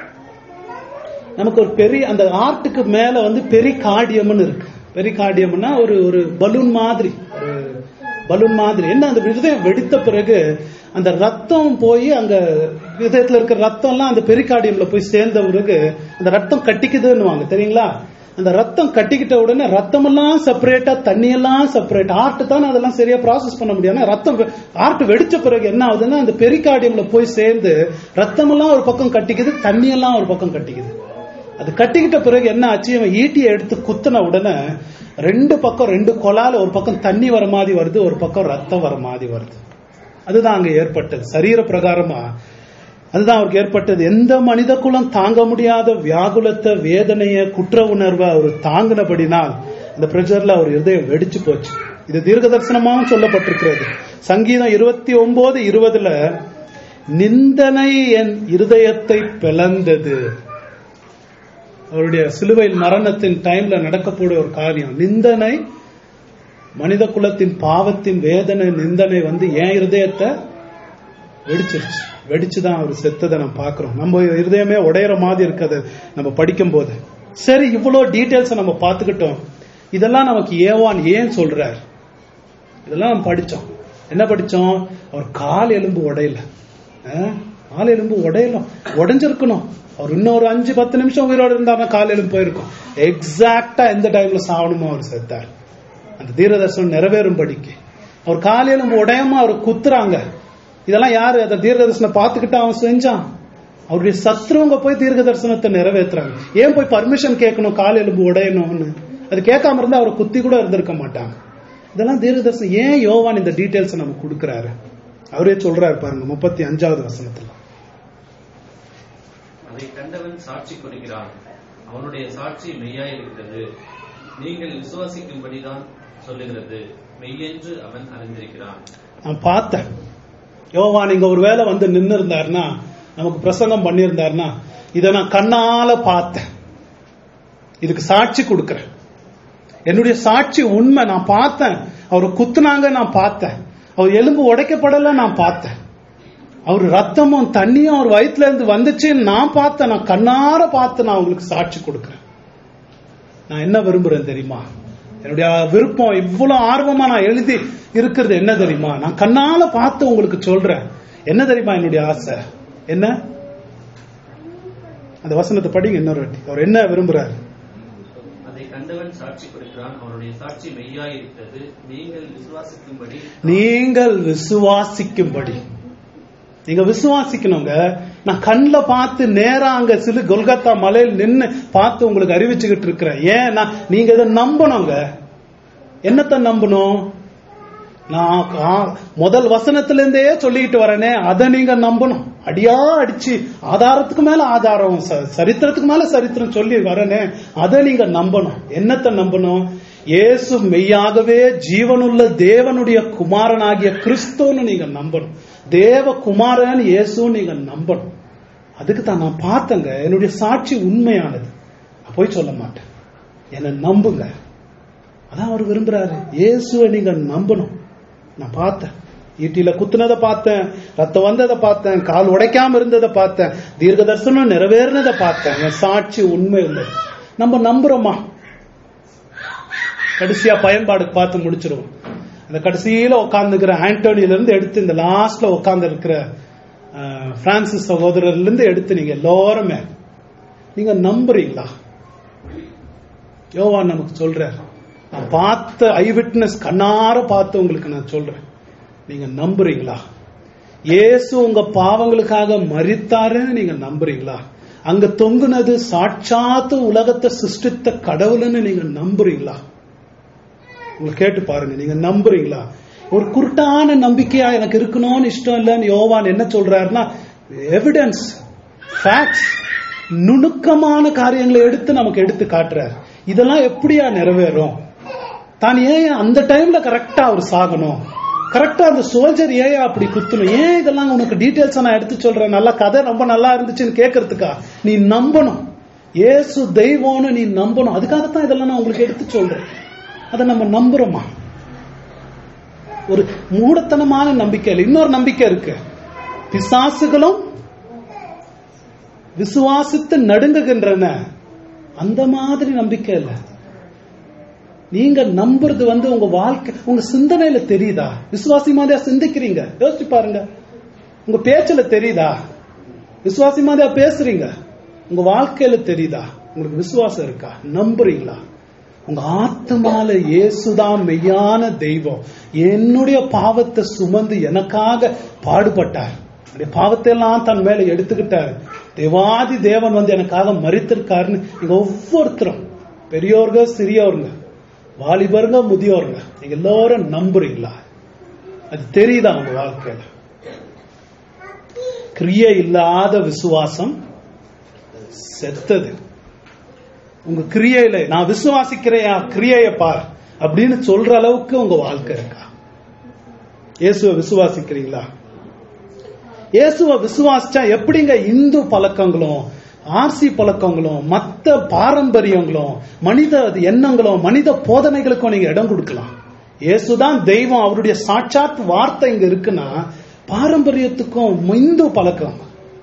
நமக்கு ஒரு பெரிய அந்த ஆர்ட்டுக்கு மேல வந்து பெரிகார்டியம்னு இருக்கு பெரிகார்டியம்னா ஒரு ஒரு பலூன் மாதிரி ஒரு பலூன் மாதிரி என்ன அந்த இருதயம் வெடித்த பிறகு அந்த ரத்தம் போய் அங்க இதயத்துல இருக்கிற ரத்தம் எல்லாம் அந்த பெரிகார்டியம்ல போய் சேர்ந்த பிறகு அந்த ரத்தம் கட்டிக்குதுன்னு தெரியுங்களா அந்த ரத்தம் கட்டிக்கிட்ட உடனே ரத்தம் எல்லாம் செப்பரேட்டா தண்ணி எல்லாம் செப்பரேட் ஹார்ட் தான் அதெல்லாம் சரியா ப்ராசஸ் பண்ண முடியாது ஆனா ரத்தம் ஹார்ட் வெடிச்ச பிறகு என்ன ஆகுதுன்னா அந்த பெரிகார்டியம்ல போய் சேர்ந்து ரத்தம் எல்லாம் ஒரு பக்கம் கட்டிக்குது தண்ணி எல்லாம் ஒரு பக்கம் கட்டிக்குது அது கட்டிக்கிட்ட பிறகு என்ன ஆச்சு இவன் ஈட்டியை எடுத்து குத்துன உடனே ரெண்டு பக்கம் ரெண்டு கொலால ஒரு பக்கம் தண்ணி வர மாதிரி வருது ஒரு பக்கம் ரத்தம் வர மாதிரி வருது அதுதான் அங்க ஏற்பட்டது சரீர பிரகாரமா அதுதான் அவருக்கு ஏற்பட்டது எந்த மனித குலம் தாங்க முடியாத வியாகுலத்தை வேதனைய குற்ற உணர்வை அவர் தாங்கினபடினால் இந்த பிரஜர்ல அவர் இருதயம் வெடிச்சு போச்சு இது தீர்க்க தரிசனமாகவும் சொல்லப்பட்டிருக்கிறது சங்கீதம் இருபத்தி ஒன்பது இருபதுல நிந்தனை என் இருதயத்தை பிளந்தது அவருடைய சிலுவையில் மரணத்தின் டைம்ல நடக்கக்கூடிய ஒரு காரியம் நிந்தனை மனித குலத்தின் பாவத்தின் வேதனை நிந்தனை வந்து என் இருதயத்தை வெடிச்சிருச்சு வெடிச்சுதான் அவர் செத்ததை நம்ம பாக்குறோம் நம்ம இருதயமே உடையிற மாதிரி இருக்குது நம்ம படிக்கும் போது சரி இவ்வளவு டீட்டெயில்ஸ் நம்ம பார்த்துக்கிட்டோம் இதெல்லாம் நமக்கு ஏவான் ஏன் சொல்றார் இதெல்லாம் நம்ம படிச்சோம் என்ன படிச்சோம் அவர் கால் எலும்பு உடையல அஹ், கால் எலும்பு உடையலாம் உடைஞ்சிருக்கணும் அவர் இன்னொரு அஞ்சு பத்து நிமிஷம் உயிரோடு இருந்தாருன்னா கால் எலும்பு போயிருக்கும் எக்ஸாக்டா எந்த டைம்ல சாவணுமோ அவர் செத்தார் அந்த தீர்க்கதர்சனம் நிறைவேறும்படிக்கு அவர் கால் எலும்பு உடையாம அவர் குத்துறாங்க இதெல்லாம் யாரு அந்த தீர்க்கதர்சனம் பார்த்துக்கிட்டு அவன் செஞ்சான் அவருடைய சத்ருவங்க போய் தீர்க்க தரிசனத்தை நிறைவேற்றுறாங்க ஏன் போய் பர்மிஷன் கேட்கணும் கால் எலும்பு உடையணும்னு அது கேட்காம இருந்தா அவர் குத்தி கூட இருந்திருக்க மாட்டாங்க இதெல்லாம் தீர்க்கதர்சனம் ஏன் யோவான் இந்த டீடைல்ஸ் நமக்கு கொடுக்கறாரு அவரே சொல்றாரு பாருங்க முப்பத்தி அஞ்சாவது வசனத்துல அதை கண்டவன் சாட்சி கொடுக்கிறான் அவனுடைய சாட்சி மெய்யாயிருக்கிறது நீங்கள் விசுவாசிக்கும்படிதான் சொல்லுகிறது மெய்யென்று அவன் அறிந்திருக்கிறான் நான் பார்த்தேன் யோவான் இங்க ஒரு வேளை வந்து நின்று இருந்தாருன்னா நமக்கு பிரசங்கம் பண்ணியிருந்தாருன்னா இதை நான் கண்ணால பார்த்தேன் இதுக்கு சாட்சி கொடுக்கிறேன் என்னுடைய சாட்சி உண்மை நான் பார்த்தேன் அவர் குத்துனாங்க நான் பார்த்தேன் அவர் எலும்பு உடைக்கப்படல நான் பார்த்தேன் அவர் ரத்தமும் தண்ணியும் அவர் வயிற்றுல இருந்து வந்துச்சுன்னு நான் பார்த்தேன் நான் கண்ணார பார்த்து நான் உங்களுக்கு சாட்சி கொடுக்கிறேன் நான் என்ன விரும்புறேன் தெரியுமா என்னுடைய விருப்பம் இவ்வளவு ஆர்வமா நான் எழுதி இருக்கிறது என்ன தெரியுமா நான் கண்ணால பார்த்து உங்களுக்கு சொல்றேன் என்ன தெரியுமா என்னுடைய ஆசை என்ன அந்த வசனத்தை படிங்க இன்னொரு வாட்டி அவர் என்ன விரும்புறாரு அதை கண்டவன் சாட்சி கொடுக்கிறான் அவனுடைய சாட்சி மெய்யாயிருக்கிறது நீங்கள் விசுவாசிக்கும்படி நீங்கள் விசுவாசிக்கும்படி நீங்க விசுவாசிக்கணுங்க நான் கண்ணுல பார்த்து நேரா அங்க சிலு கொல்கத்தா மலையில் நின்னு பார்த்து உங்களுக்கு அறிவிச்சுக்கிட்டு இருக்கிறேன் ஏன் நான் நீங்க இதை நம்பணுங்க என்னத்தை நம்பணும் நான் கா- முதல் வசனத்துல இருந்தே சொல்லிட்டு வரேனே அதை நீங்க நம்பணும் அடியா அடிச்சு ஆதாரத்துக்கு மேல ஆதாரம் ச- சரித்திரத்துக்கு மேல சரித்திரம் சொல்லி வரேனே அதை நீங்க நம்பணும் என்னத்தை நம்பணும் இயேசு மெய்யாகவே ஜீவனுள்ள தேவனுடைய குமாரனாகிய கிறிஸ்துன்னு நீங்க நம்பணும் தேவ குமாரன் இயேசுன்னு நீங்க நம்பணும் அதுக்கு தான் நான் பார்த்தேங்க என்னுடைய சாட்சி உண்மையானது நான் போய் சொல்ல மாட்டேன் என்னை நம்புங்க அதான் அவர் விரும்புறாரு இயேசுவை நீங்க நம்பணும் நான் பார்த்தேன் ஈட்டியில குத்துனதை பார்த்தேன் ரத்தம் வந்ததை பார்த்தேன் கால் உடைக்காம இருந்ததை பார்த்தேன் தீர்க்க தரிசனம் நிறைவேறினதை பார்த்தேன் என் சாட்சி உண்மை உள்ளது நம்ம நம்புறோமா கடைசியா பயன்பாடு பார்த்து முடிச்சிருவோம் அந்த கடைசியில உட்கார்ந்துக்கிற ஆண்டோனியில இருந்து எடுத்து இந்த லாஸ்ட்ல உட்கார்ந்து இருக்கிற பிரான்சிஸ் சகோதரர்ல இருந்து எடுத்து நீங்க எல்லாருமே நீங்க நம்புறீங்களா யோவான் நமக்கு சொல்றார் நான் பார்த்த ஐ விட்னஸ் கண்ணார பார்த்து உங்களுக்கு நான் சொல்றேன் நீங்க நம்புறீங்களா இயேசு உங்க பாவங்களுக்காக மரித்தாருன்னு நீங்க நம்புறீங்களா அங்க தொங்குனது சாட்சாத்து உலகத்தை சிருஷ்டித்த கடவுள்னு நீங்க நம்புறீங்களா உங்களுக்கு கேட்டு பாருங்க நீங்க நம்புறீங்களா ஒரு குருட்டான நம்பிக்கையா எனக்கு இருக்கணும்னு இஷ்டம் இல்லைன்னு யோவான் என்ன சொல்றாருன்னா எவிடன்ஸ் ஃபேக்ட்ஸ் நுணுக்கமான காரியங்களை எடுத்து நமக்கு எடுத்து காட்டுறாரு இதெல்லாம் எப்படியா நிறைவேறும் தான் ஏன் அந்த டைம்ல கரெக்டா அவர் சாகணும் கரெக்டா அந்த சோல்ஜர் ஏன் அப்படி குத்தணும் ஏன் இதெல்லாம் உனக்கு டீட்டெயில்ஸ் நான் எடுத்து சொல்றேன் நல்லா கதை ரொம்ப நல்லா இருந்துச்சுன்னு கேட்கறதுக்கா நீ நம்பணும் ஏசு தெய்வம்னு நீ நம்பணும் அதுக்காகத்தான் இதெல்லாம் நான் உங்களுக்கு எடுத்து சொல்றேன் அதை நம்ம நம்புறோமா ஒரு மூடத்தனமான நம்பிக்கை இல்லை இன்னொரு நம்பிக்கை இருக்கு பிசாசுகளும் விசுவாசித்து நடுங்குகின்றன அந்த மாதிரி நம்பிக்கை இல்லை நீங்க நம்புறது வந்து உங்க வாழ்க்கை உங்க சிந்தனையில தெரியுதா விசுவாசி மாதிரியா சிந்திக்கிறீங்க யோசிச்சு பாருங்க உங்க பேச்சுல தெரியுதா விசுவாசி மாதிரியா பேசுறீங்க உங்க வாழ்க்கையில தெரியுதா உங்களுக்கு விசுவாசம் இருக்கா நம்புறீங்களா உங்க ஆத்மால இயேசுதான் மெய்யான தெய்வம் என்னுடைய பாவத்தை சுமந்து எனக்காக பாடுபட்டார் என்னுடைய பாவத்தை எல்லாம் தன் மேல எடுத்துக்கிட்டார் தேவாதி தேவன் வந்து எனக்காக மறித்திருக்காருன்னு நீங்க ஒவ்வொருத்தரும் பெரியோர்கள் சிறியோருங்க வாலிபருங்க முதியோருங்க நீங்க எல்லாரும் நம்புறீங்களா அது தெரியுதா உங்க வாழ்க்கையில கிரியை இல்லாத விசுவாசம் செத்தது உங்க கிரியையில நான் விசுவாசிக்கிறேன் கிரியைய பார் அப்படின்னு சொல்ற அளவுக்கு உங்க வாழ்க்கை இருக்கா இயேசுவை விசுவாசிக்கிறீங்களா இயேசுவை விசுவாசிச்சா எப்படிங்க இந்து பழக்கங்களும் ஆர்சி பழக்கங்களும் மத்த பாரம்பரியங்களும் மனித எண்ணங்களும் மனித போதனைகளுக்கும் நீங்க இடம் கொடுக்கலாம் இயேசுதான் தெய்வம் அவருடைய சாட்சாத் வார்த்தை இங்க இருக்குன்னா பாரம்பரியத்துக்கும் இந்து பழக்கம்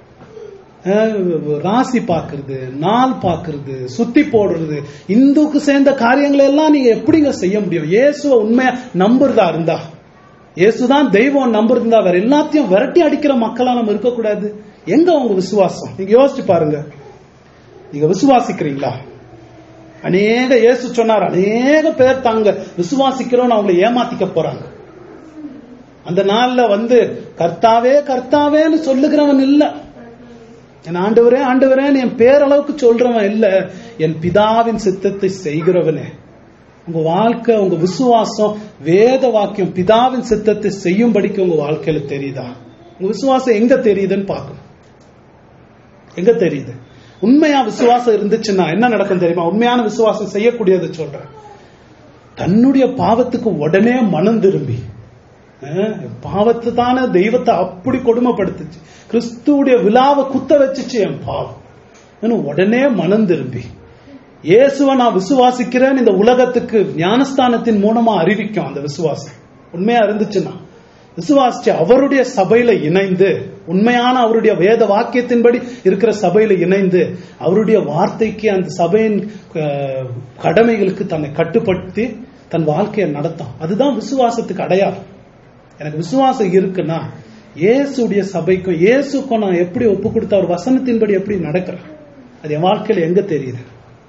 ராசி பாக்குறது நாள் பாக்குறது சுத்தி போடுறது இந்துக்கு சேர்ந்த காரியங்களை எல்லாம் நீங்க எப்படிங்க செய்ய முடியும் இயேசுவ உண்மையா நம்புறதா இருந்தா இயேசுதான் தெய்வம் நம்புறதா வேற எல்லாத்தையும் விரட்டி அடிக்கிற மக்களா நம்ம இருக்கக்கூடாது எங்க உங்க விசுவாசம் நீங்க யோசிச்சு பாருங்க நீங்க விசுவாசிக்கிறீங்களா அநேக இயேசு சொன்னார் அநேக பேர் தாங்க விசுவாசிக்கிறோம் அவங்களை ஏமாத்திக்க போறாங்க அந்த நாள்ல வந்து கர்த்தாவே கர்த்தாவேன்னு சொல்லுகிறவன் இல்ல என் ஆண்டவரே ஆண்டவரே என் பேரளவுக்கு சொல்றவன் இல்ல என் பிதாவின் சித்தத்தை செய்கிறவனே உங்க வாழ்க்கை உங்க விசுவாசம் வேத வாக்கியம் பிதாவின் சித்தத்தை செய்யும்படிக்கு உங்க வாழ்க்கையில தெரியுதா உங்க விசுவாசம் எங்க தெரியுதுன்னு பார்க்கணும் எங்க தெரியுது உண்மையா விசுவாசம் இருந்துச்சுன்னா என்ன நடக்கும் தெரியுமா உண்மையான விசுவாசம் செய்யக்கூடியது சொல்றேன் தன்னுடைய பாவத்துக்கு உடனே மனம் திரும்பி பாவத்தை தானே தெய்வத்தை அப்படி கொடுமைப்படுத்துச்சு கிறிஸ்துடைய விழாவை குத்த வச்சுச்சு என் பாவம் உடனே மனம் திரும்பி இயேசுவை நான் விசுவாசிக்கிறேன் இந்த உலகத்துக்கு ஞானஸ்தானத்தின் மூலமா அறிவிக்கும் அந்த விசுவாசம் உண்மையா இருந்துச்சுன்னா விசுவாசிச்சு அவருடைய சபையில இணைந்து உண்மையான அவருடைய வேத வாக்கியத்தின்படி இருக்கிற சபையில இணைந்து அவருடைய வார்த்தைக்கு அந்த சபையின் கடமைகளுக்கு தன்னை கட்டுப்படுத்தி தன் வாழ்க்கையை நடத்தும் அதுதான் விசுவாசத்துக்கு அடையாளம் எனக்கு விசுவாசம் இருக்குன்னா இயேசுடைய சபைக்கும் இயேசுக்கும் நான் எப்படி ஒப்பு கொடுத்த ஒரு வசனத்தின்படி எப்படி நடக்கிறேன் அது என் வாழ்க்கையில எங்க தெரியுது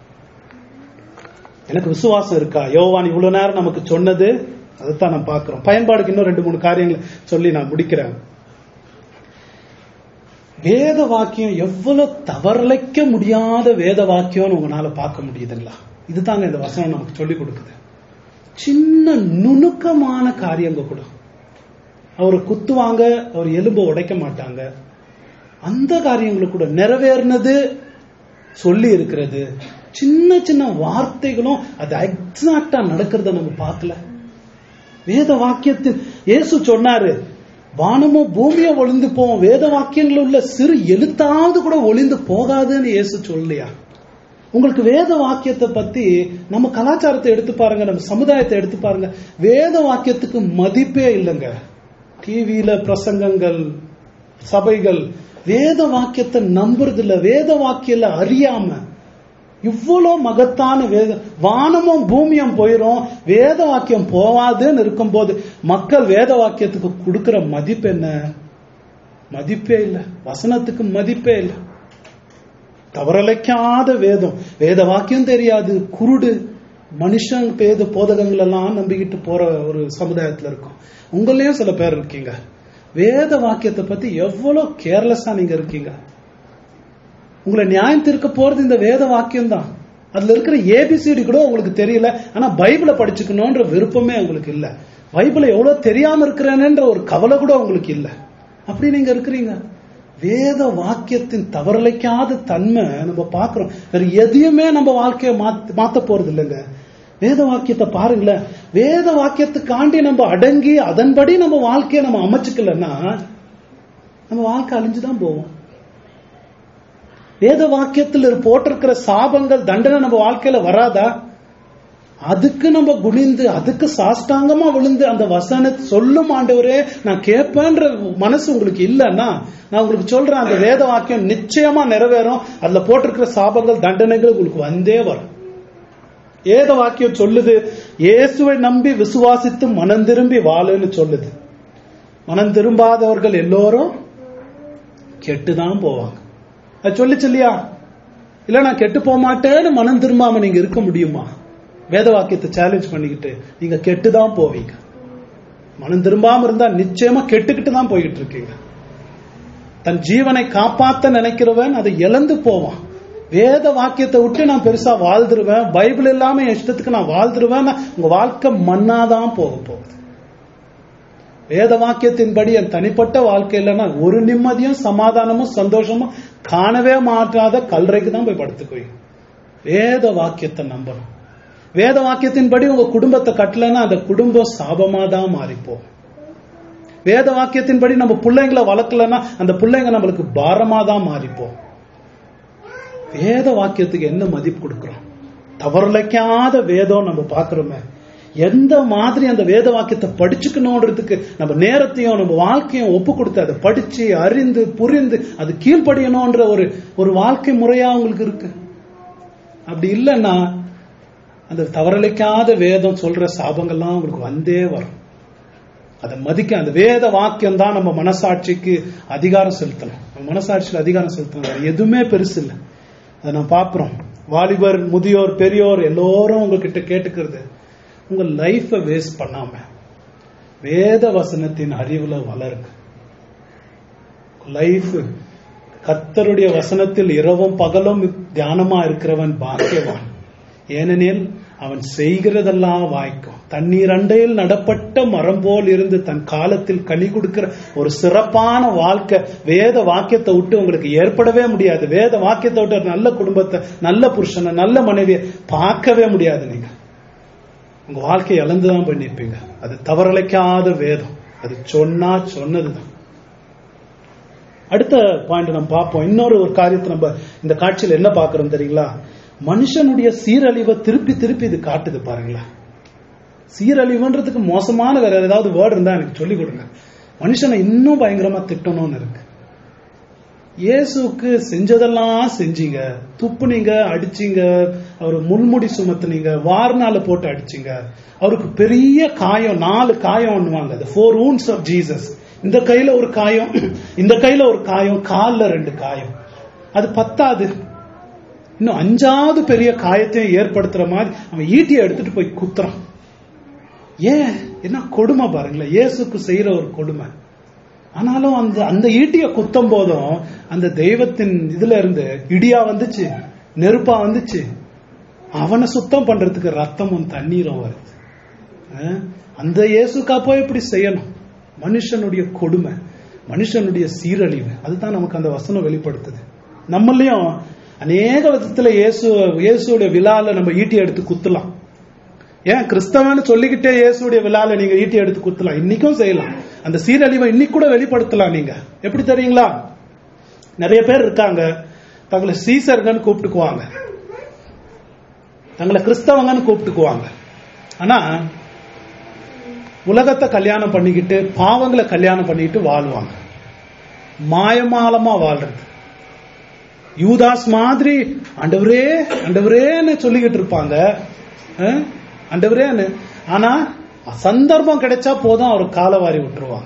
எனக்கு விசுவாசம் இருக்கா யோவான் இவ்வளவு நேரம் நமக்கு சொன்னது அதைத்தான் நான் பாக்குறோம் பயன்பாடுக்கு இன்னும் ரெண்டு மூணு காரியங்களை சொல்லி நான் முடிக்கிறேன் வேத வாக்கியம் எவ்வளவு தவறலைக்க முடியாத வேத வாக்கியம்னு உங்களால பார்க்க முடியுதுங்களா இதுதாங்க இந்த வசனம் நமக்கு சொல்லி கொடுக்குது சின்ன நுணுக்கமான காரியங்க கூட அவர் குத்துவாங்க அவர் எலும்பை உடைக்க மாட்டாங்க அந்த காரியங்களை கூட நிறைவேறினது சொல்லி இருக்கிறது சின்ன சின்ன வார்த்தைகளும் அது எக்ஸாக்டா நடக்கிறத நம்ம பார்க்கல வேத வாக்கியத்தில் இயேசு சொன்னாரு வானமும் பூமியும் ஒளிந்து போவோம் வேத வாக்கியங்கள் உள்ள சிறு எழுத்தாவது கூட ஒளிந்து போகாதுன்னு இயேசு சொல்லலையா உங்களுக்கு வேத வாக்கியத்தை பத்தி நம்ம கலாச்சாரத்தை எடுத்து பாருங்க நம்ம சமுதாயத்தை எடுத்து பாருங்க வேத வாக்கியத்துக்கு மதிப்பே இல்லைங்க டிவியில பிரசங்கங்கள் சபைகள் வேத வாக்கியத்தை நம்புறது இல்ல வேத வாக்கியல அறியாம இவ்வளவு மகத்தான வேத வானமும் பூமியும் போயிரும் வேத வாக்கியம் போவாதுன்னு இருக்கும்போது மக்கள் வேத வாக்கியத்துக்கு கொடுக்கிற மதிப்பு என்ன மதிப்பே இல்லை வசனத்துக்கு மதிப்பே இல்லை தவறலைக்காத வேதம் வேத வாக்கியம் தெரியாது குருடு மனுஷன் பேத போதகங்கள் எல்லாம் நம்பிக்கிட்டு போற ஒரு சமுதாயத்துல இருக்கும் உங்களையும் சில பேர் இருக்கீங்க வேத வாக்கியத்தை பத்தி எவ்வளவு கேர்லெஸ்ஸா நீங்க இருக்கீங்க உங்களை நியாயம் தீர்க்க போறது இந்த வேத வாக்கியம் தான் அதுல இருக்கிற ஏபிசிடி கூட உங்களுக்கு தெரியல ஆனா பைபிளை படிச்சுக்கணும்ன்ற விருப்பமே உங்களுக்கு இல்ல பைபிளை எவ்வளவு தெரியாம இருக்கிறேன்ற ஒரு கவலை கூட உங்களுக்கு இல்ல அப்படி நீங்க இருக்கிறீங்க வேத வாக்கியத்தின் தவறலைக்காத தன்மை நம்ம பார்க்கிறோம் வேற எதையுமே நம்ம வாழ்க்கையை மாத்த மாத்த போறது இல்லைங்க வேத வாக்கியத்தை பாருங்களேன் வேத வாக்கியத்துக்காண்டி நம்ம அடங்கி அதன்படி நம்ம வாழ்க்கையை நம்ம அமைச்சுக்கலன்னா நம்ம வாழ்க்கை அழிஞ்சுதான் போவோம் வேத வாக்கியத்தில் போட்டிருக்கிற சாபங்கள் தண்டனை நம்ம வாழ்க்கையில வராதா அதுக்கு நம்ம குனிந்து அதுக்கு சாஷ்டாங்கமா விழுந்து அந்த வசனத்தை சொல்லும் ஆண்டவரே நான் கேட்பேன்ற மனசு உங்களுக்கு இல்லைன்னா நான் உங்களுக்கு சொல்றேன் அந்த வேத வாக்கியம் நிச்சயமா நிறைவேறும் அதுல போட்டிருக்கிற சாபங்கள் தண்டனைகள் உங்களுக்கு வந்தே வரும் ஏத வாக்கியம் சொல்லுது இயேசுவை நம்பி விசுவாசித்து மனம் திரும்பி வாழுன்னு சொல்லுது மனம் திரும்பாதவர்கள் எல்லோரும் கெட்டுதான் போவாங்க அது சொல்லிச்சு இல்லையா இல்ல நான் கெட்டு போக மாட்டேன்னு மனம் திரும்பாம நீங்க இருக்க முடியுமா வேத வாக்கியத்தை சேலஞ்ச் பண்ணிக்கிட்டு நீங்க கெட்டுதான் போவீங்க மனம் திரும்பாம இருந்தா நிச்சயமா கெட்டுக்கிட்டு தான் போய்கிட்டு இருக்கீங்க தன் ஜீவனை காப்பாத்த நினைக்கிறவன் அதை இழந்து போவான் வேத வாக்கியத்தை விட்டு நான் பெருசா வாழ்ந்துருவேன் பைபிள் இல்லாம என் இஷ்டத்துக்கு நான் வாழ்ந்துருவேன் உங்க வாழ்க்கை மண்ணாதான் போக போகுது வேத வாக்கியத்தின்படி என் தனிப்பட்ட வாழ்க்கையில நான் ஒரு நிம்மதியும் சமாதானமும் சந்தோஷமும் காணவே மாட்டாத கல்றைக்கு தான் போய் படுத்துக்குவீங்க வேத வாக்கியத்தை நம்பணும் வேத வாக்கியத்தின்படி உங்க குடும்பத்தை கட்டலன்னா அந்த குடும்பம் சாபமா தான் மாறிப்போம் வேத வாக்கியத்தின்படி நம்ம பிள்ளைங்களை வளர்க்கலன்னா அந்த பிள்ளைங்க நம்மளுக்கு பாரமா தான் மாறிப்போம் வேத வாக்கியத்துக்கு என்ன மதிப்பு கொடுக்கிறோம் தவறலைக்காத வேதம் நம்ம பாக்குறோமே எந்த மாதிரி அந்த வேத வாக்கியத்தை படிச்சுக்கணுன்றதுக்கு நம்ம நேரத்தையும் நம்ம வாழ்க்கையும் ஒப்பு கொடுத்து அதை படிச்சு அறிந்து புரிந்து அது கீழ்ப்படியணும்ன்ற ஒரு ஒரு வாழ்க்கை முறையா உங்களுக்கு இருக்கு அப்படி இல்லைன்னா அந்த தவறலைக்காத வேதம் சொல்ற சாபங்கள்லாம் உங்களுக்கு வந்தே வரும் அதை மதிக்க அந்த வேத வாக்கியம் தான் நம்ம மனசாட்சிக்கு அதிகாரம் செலுத்தணும் நம்ம மனசாட்சியில் அதிகாரம் செலுத்தணும் வேற எதுவுமே பெருசு இல்லை அதை நான் பாக்குறோம் வாலிபர் முதியோர் பெரியோர் எல்லோரும் உங்ககிட்ட கேட்டுக்கிறது உங்க லைஃப வேஸ்ட் பண்ணாம வேத வசனத்தின் அறிவுல வளருங்க லைஃப் கர்த்தருடைய வசனத்தில் இரவும் பகலும் தியானமா இருக்கிறவன் பாக்கியவான் ஏனெனில் அவன் செய்கிறதெல்லாம் வாய்க்கும் தண்ணீர் அண்டையில் நடப்பட்ட மரம் போல் இருந்து தன் காலத்தில் கனி கொடுக்கிற ஒரு சிறப்பான வாழ்க்கை வேத வாக்கியத்தை விட்டு உங்களுக்கு ஏற்படவே முடியாது வேத வாக்கியத்தை விட்டு ஒரு நல்ல குடும்பத்தை நல்ல புருஷனை நல்ல மனைவியை பார்க்கவே முடியாது நீங்க உங்க வாழ்க்கையை இழந்துதான் பண்ணிருப்பீங்க அது தவறலைக்காத வேதம் அது சொன்னா சொன்னதுதான் அடுத்த பாயிண்ட் நம்ம பார்ப்போம் இன்னொரு ஒரு காரியத்தை நம்ம இந்த காட்சியில் என்ன பார்க்கிறோம் தெரியுங்களா மனுஷனுடைய சீரழிவை திருப்பி திருப்பி இது காட்டுது பாருங்களா சீரழிவுன்றதுக்கு மோசமான வேற ஏதாவது வேர்டு இருந்தா எனக்கு சொல்லி கொடுங்க மனுஷனை இன்னும் பயங்கரமா திட்டணும்னு இருக்கு இயேசுக்கு செஞ்சதெல்லாம் செஞ்சீங்க துப்புனீங்க அடிச்சீங்க அவர் முள்முடி சுமத்துனீங்க வார்னால போட்டு அடிச்சீங்க அவருக்கு பெரிய காயம் நாலு காயம் ஒண்ணுவாங்க அது ஃபோர் wounds ஆஃப் ஜீசஸ் இந்த கையில ஒரு காயம் இந்த கையில ஒரு காயம் கால்ல ரெண்டு காயம் அது பத்தாது இன்னும் அஞ்சாவது பெரிய காயத்தையும் ஏற்படுத்துற மாதிரி அவன் ஈட்டியை எடுத்துட்டு போய் குத்துறான் ஏன் என்ன கொடுமை பாருங்களேன் இயேசுக்கு செய்யற ஒரு கொடுமை ஆனாலும் அந்த அந்த ஈட்டிய குத்தும் போதும் அந்த தெய்வத்தின் இதுல இருந்து இடியா வந்துச்சு நெருப்பா வந்துச்சு அவனை சுத்தம் பண்றதுக்கு ரத்தமும் தண்ணீரும் வருது அஹ், அந்த இயேசுக்கா போய் இப்படி செய்யணும் மனுஷனுடைய கொடுமை மனுஷனுடைய சீரழிவு அதுதான் நமக்கு அந்த வசனம் வெளிப்படுத்துது நம்மளையும் அநேக விதத்துல இயேசு இயேசுடைய விழால நம்ம ஈட்டி எடுத்து குத்தலாம் ஏன் கிறிஸ்தவன்னு சொல்லிக்கிட்டே இயேசுடைய விழால நீங்க ஈட்டி எடுத்து குத்தலாம் இன்னைக்கும் செய்யலாம் அந்த சீரழிவை இன்னைக்கு கூட வெளிப்படுத்தலாம் நீங்க எப்படி தெரியுங்களா நிறைய பேர் இருக்காங்க தங்களை சீசர்கள்னு கூப்பிட்டுக்குவாங்க தங்களை கிறிஸ்தவங்கன்னு கூப்பிட்டுக்குவாங்க ஆனா உலகத்தை கல்யாணம் பண்ணிக்கிட்டு பாவங்களை கல்யாணம் பண்ணிக்கிட்டு வாழ்வாங்க மாயமாலமா வாழ்றது யூதாஸ் மாதிரி ஆண்டவரே ஆண்டவரேன்னு சொல்லிக்கிட்டு இருப்பாங்க அஹ், ஆண்டவரேன்னு ஆனா சந்தர்ப்பம் கிடைச்சா போதும் அவர் காலவாரி விட்டுருவாங்க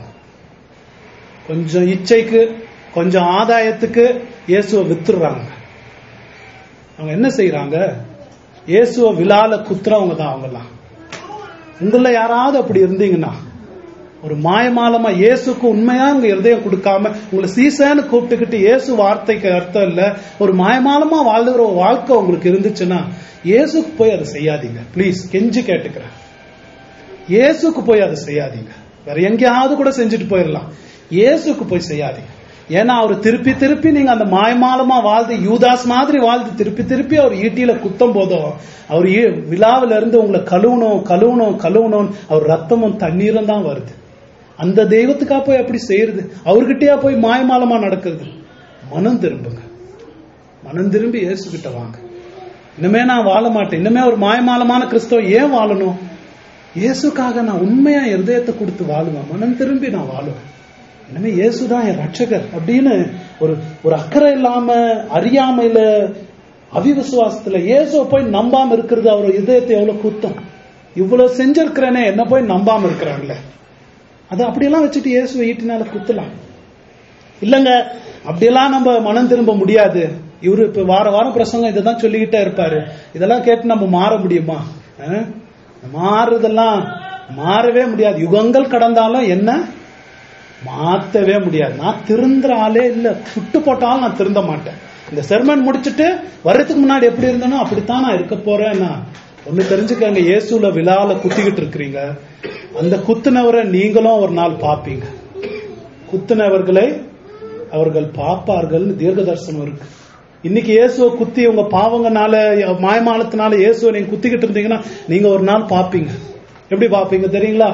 கொஞ்சம் இச்சைக்கு கொஞ்சம் ஆதாயத்துக்கு இயேசுவை வித்துடுறாங்க அவங்க என்ன செய்யறாங்க இயேசுவை விழால குத்துறவங்க தான் அவங்கெல்லாம் உங்கள யாராவது அப்படி இருந்தீங்கன்னா ஒரு மாயமாலமா இயேசுக்கு உண்மையா உங்க இருதயம் கொடுக்காம உங்களை சீசன்னு கூப்பிட்டுக்கிட்டு இயேசு வார்த்தைக்கு அர்த்தம் இல்ல ஒரு மாயமாலமா வாழ்கிற ஒரு வாழ்க்கை உங்களுக்கு இருந்துச்சுன்னா இயேசுக்கு போய் அதை செய்யாதீங்க ப்ளீஸ் கெஞ்சி கேட்டுக்கிறேன் இயேசுக்கு போய் அதை செய்யாதீங்க வேற எங்கேயாவது கூட செஞ்சுட்டு போயிடலாம் இயேசுக்கு போய் செய்யாதீங்க ஏன்னா அவர் திருப்பி திருப்பி நீங்க அந்த மாயமாலமா வாழ்ந்து யூதாஸ் மாதிரி வாழ்ந்து திருப்பி திருப்பி அவர் ஈட்டியில குத்தம் போதும் அவர் ஈ- விழாவில இருந்து உங்களை கழுவணும் கழுவணும் கழுவணும் அவர் ரத்தமும் தண்ணீரும் தான் வருது அந்த தெய்வத்துக்கா போய் அப்படி செய்யறது அவர்கிட்டயா போய் மாயமாலமா நடக்கிறது மனம் திரும்புங்க மனம் திரும்பி இயேசு கிட்ட வாங்க இனிமே நான் வாழ மாட்டேன் இனிமே ஒரு மாயமாலமான கிறிஸ்தவம் ஏன் வாழணும் இயேசுக்காக நான் உண்மையா இருதயத்தை கொடுத்து வாழுவேன் மனம் திரும்பி நான் வாழுவேன் இனிமே இயேசுதான் என் ரட்சகர் அப்படின்னு ஒரு ஒரு அக்கறை இல்லாம அறியாமையில அவிவிசுவாசத்துல இயேசுவை போய் நம்பாம இருக்கிறது அவர் இதயத்தை எவ்வளவு குத்தம் இவ்வளவு செஞ்சிருக்கிறேனே என்ன போய் நம்பாம இருக்கிறாங்களே அது அப்படியெல்லாம் வச்சுட்டு இயேசுவை ஈட்டினால குத்தலாம் இல்லங்க அப்படியெல்லாம் நம்ம மனம் திரும்ப முடியாது இவரு இப்ப வார வாரம் பிரசங்கம் இதை தான் சொல்லிக்கிட்டே இருப்பாரு இதெல்லாம் கேட்டு நம்ம மாற முடியுமா அஹ்? மாறுதெல்லாம் மாறவே முடியாது யுகங்கள் கடந்தாலும் என்ன மாத்தவே முடியாது நான் திருந்துற ஆளே இல்ல சுட்டு போட்டாலும் நான் திருந்த மாட்டேன் இந்த செர்மன் முடிச்சிட்டு வர்றதுக்கு முன்னாடி எப்படி இருந்தனோ அப்படித்தான் நான் இருக்க போறேன்னா ஒண்ணு தெரிஞ்சுக்கங்க இயேசுல விழால குத்திக்கிட்டு இருக்கிறீங்க அந்த குத்துனவரை நீங்களும் ஒரு நாள் பாப்பீங்க குத்துனவர்களை அவர்கள் பார்ப்பார்கள் தீர்க்க தரிசனம் இருக்கு இன்னைக்கு இயேசுவை குத்தி உங்க பாவங்கனால மாயமாலத்தினால இயேசுவை நீங்க குத்திக்கிட்டு இருந்தீங்கன்னா நீங்க ஒரு நாள் பாப்பீங்க எப்படி பாப்பீங்க தெரியுங்களா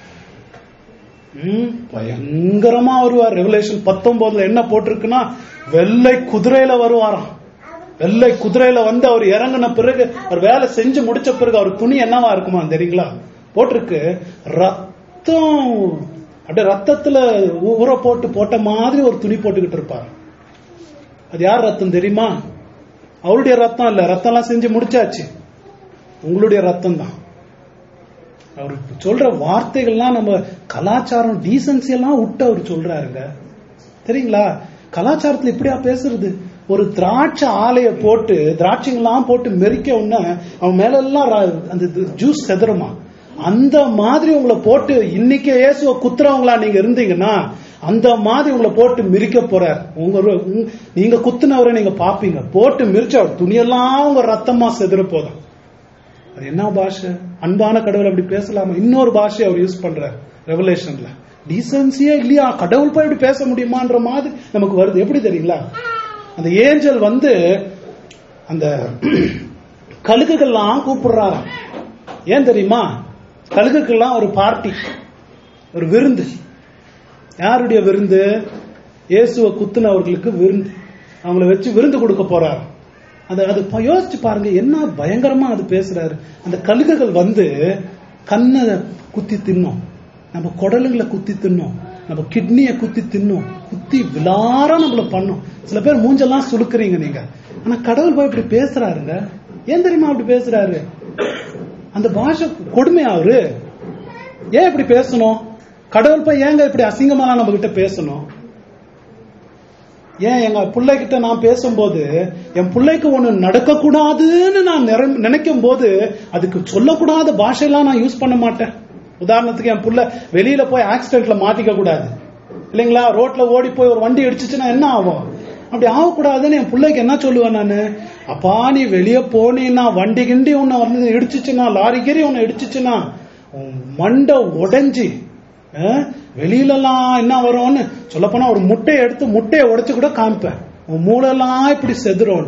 ம், பயங்கரமா வருவார் ரெவலேஷன் பத்தொன்பதுல என்ன போட்டிருக்குன்னா வெள்ளை குதிரையில வருவாராம் வெள்ளை குதிரையில வந்து அவர் இறங்கின பிறகு அவர் வேலை செஞ்சு முடிச்ச பிறகு அவர் துணி என்னவா இருக்குமா தெரியுங்களா போட்டிருக்கு ரத்தம் அப்படியே ரத்தத்துல ஊ- ஊற போட்டு போட்ட மாதிரி ஒரு துணி போட்டுக்கிட்டு இருப்பார் அது யார் ரத்தம் தெரியுமா அவருடைய ரத்தம் இல்ல ரத்தம் எல்லாம் செஞ்சு முடிச்சாச்சு உங்களுடைய ரத்தம் தான் அவர் சொல்ற வார்த்தைகள்லாம் நம்ம கலாச்சாரம் டீசன்சி எல்லாம் விட்டு அவர் சொல்றாருங்க தெரியுங்களா கலாச்சாரத்துல இப்படியா பேசுறது ஒரு திராட்சை ஆலைய போட்டு திராட்சைங்கெல்லாம் போட்டு மெரிக்க உடனே அவன் மேல எல்லாம் ர- அந்த ஜூஸ் செதறுமா அந்த மாதிரி உங்களை போட்டு இன்னைக்கு இயேசுவ குத்துறவங்களா நீங்க இருந்தீங்கன்னா அந்த மாதிரி உங்களை போட்டு மிரிக்க போறார் உங்க உங்க- நீங்க குத்துனவரை நீங்க பாப்பீங்க போட்டு மிரிச்ச துணியெல்லாம் உங்க ரத்தமா செதற போதும் அது என்ன பாஷை அன்பான கடவுள் அப்படி பேசலாமா இன்னொரு பாஷையை அவர் யூஸ் பண்றார் ரெவலேஷன்ல டீசன்சியே இல்லையா கடவுள் போய் இப்படி பேச முடியுமான்ற மாதிரி நமக்கு வருது எப்படி தெரியுங்களா அந்த ஏஞ்சல் வந்து அந்த கழுகுகள்லாம் கூப்பிடுறாராம் ஏன் தெரியுமா கழுகுக்கெல்லாம் ஒரு பார்ட்டி ஒரு விருந்து யாருடைய விருந்து இயேசுவை குத்துனவர்களுக்கு விருந்து அவங்கள வச்சு விருந்து கொடுக்க போறாரு அது அது ப- யோசிச்சு பாருங்க என்ன பயங்கரமா அது பேசுறாரு அந்த கழுகுகள் வந்து கண்ணை குத்தி தின்னும் நம்ம குடலுங்களை குத்தி தின்னும் நம்ம கிட்னியை குத்தி தின்னும் குத்தி விலார நம்மள பண்ணும் சில பேர் மூஞ்செல்லாம் சுளுக்குறீங்க நீங்க ஆனா கடவுள் போய் இப்படி பேசுறாருங்க ஏன் தெரியுமா அப்படி பேசுறாரு அந்த பாஷை கொடுமையா அவரு ஏன் இப்படி பேசணும் கடவுள் போய் ஏங்க இப்படி அசிங்கமாலாம் நம்ம கிட்ட பேசணும் ஏன் எங்க பிள்ளைகிட்ட நான் பேசும்போது என் பிள்ளைக்கு ஒண்ணு நடக்கக்கூடாதுன்னு நான் நிர- நினைக்கும் போது அதுக்கு சொல்லக்கூடாத பாஷையெல்லாம் நான் யூஸ் பண்ண மாட்டேன் உதாரணத்துக்கு என் புள்ள வெளியில போய் ஆக்சிடென்ட்ல மாட்டிக்க கூடாது இல்லைங்களா ரோட்ல ஓடி போய் ஒரு வண்டி இடிச்சுச்சுன்னா என்ன ஆகும் அப்படி ஆகக்கூடாதுன்னு என் பிள்ளைக்கு என்ன சொல்லுவேன் நானு அப்பா நீ வெளியே போனீன்னா வண்டி கிண்டி உன்னை வந்து இடிச்சுச்சுன்னா லாரி கிரி உன்னை இடிச்சுச்சுன்னா உன் மண்டை உடைஞ்சி அஹ், வெளியிலலாம் என்ன வரும்னு சொல்லப்போனா ஒரு முட்டையை எடுத்து முட்டையை உடைச்சு கூட காமிப்பேன் உன் மூளைலாம் இப்படி செதுரும்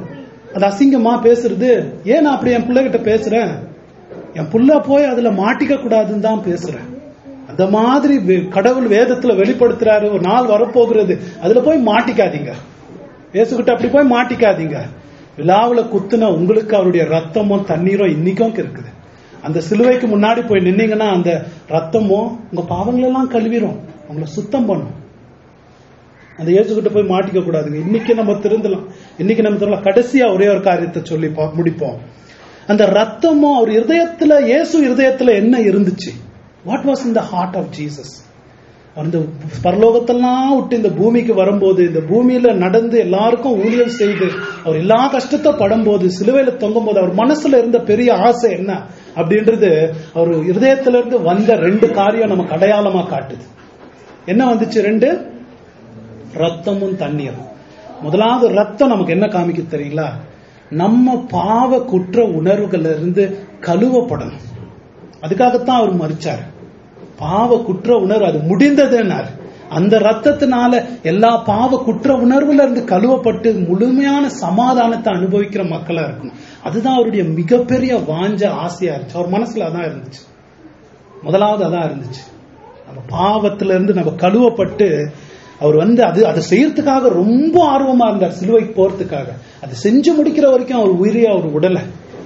அது அசிங்கமா பேசுறது ஏன் நான் அப்படி என் பிள்ளைகிட்ட பேசுறேன் என் புள்ள போய் அதுல மாட்டிக்க கூடாதுன்னு தான் பேசுறேன் அந்த மாதிரி வே- கடவுள் வேதத்துல வெளிப்படுத்துறாரு ஒரு நாள் வரப்போகிறது அதுல போய் மாட்டிக்காதீங்க இயேசுகிட்ட அப்படி போய் மாட்டிக்காதீங்க விழாவுல குத்துன உங்களுக்கு அவருடைய ரத்தமும் தண்ணீரும் இன்னைக்கும் இருக்குது அந்த சிலுவைக்கு முன்னாடி போய் நின்னீங்கன்னா அந்த ரத்தமும் உங்க பாவங்களெல்லாம் கழுவிரும் உங்களை சுத்தம் பண்ணும் அந்த இயேசுகிட்ட போய் மாட்டிக்க கூடாதுங்க இன்னைக்கு நம்ம திருந்தலாம் இன்னைக்கு நம்ம திருந்தலாம் கடைசியா ஒரே ஒரு காரியத்தை சொல்லி பா- முடிப்போம் அந்த ரத்தமும் அவர் இருதயத்துல இயேசு இருதயத்துல என்ன இருந்துச்சு what was in the heart of Jesus அந்த பரலோகத்தெல்லாம் விட்டு இந்த பூமிக்கு வரும்போது இந்த பூமியில நடந்து எல்லாருக்கும் ஊழியம் செய்து அவர் எல்லா கஷ்டத்தை படும்போது சிலுவையில தொங்கும் போது அவர் மனசுல இருந்த பெரிய ஆசை என்ன அப்படின்றது அவர் இருதயத்துல இருந்து வந்த ரெண்டு காரியம் நமக்கு அடையாளமா காட்டுது என்ன வந்துச்சு ரெண்டு ரத்தமும் தண்ணீரும் முதலாவது ரத்தம் நமக்கு என்ன காமிக்க தெரியுங்களா நம்ம பாவ குற்ற உணர்வுகள்ல இருந்து கழுவப்படணும் அதுக்காகத்தான் அவர் மறிச்சார் பாவ குற்ற உணர்வு அது முடிந்ததுன்னார் அந்த ரத்தத்தினால எல்லா பாவ குற்ற உணர்வுல இருந்து கழுவப்பட்டு முழுமையான சமாதானத்தை அனுபவிக்கிற மக்களா இருக்கணும் அதுதான் அவருடைய மிகப்பெரிய வாஞ்ச ஆசையா இருந்துச்சு அவர் மனசுல அதான் இருந்துச்சு முதலாவது அதான் இருந்துச்சு நம்ம பாவத்துல இருந்து நம்ம கழுவப்பட்டு அவர் வந்து அது அதை செய்யறதுக்காக ரொம்ப ஆர்வமா இருந்தார் சிலுவைக்கு போறதுக்காக அதை செஞ்சு முடிக்கிற வரைக்கும் அவர் உயிரியா அவர் உடலை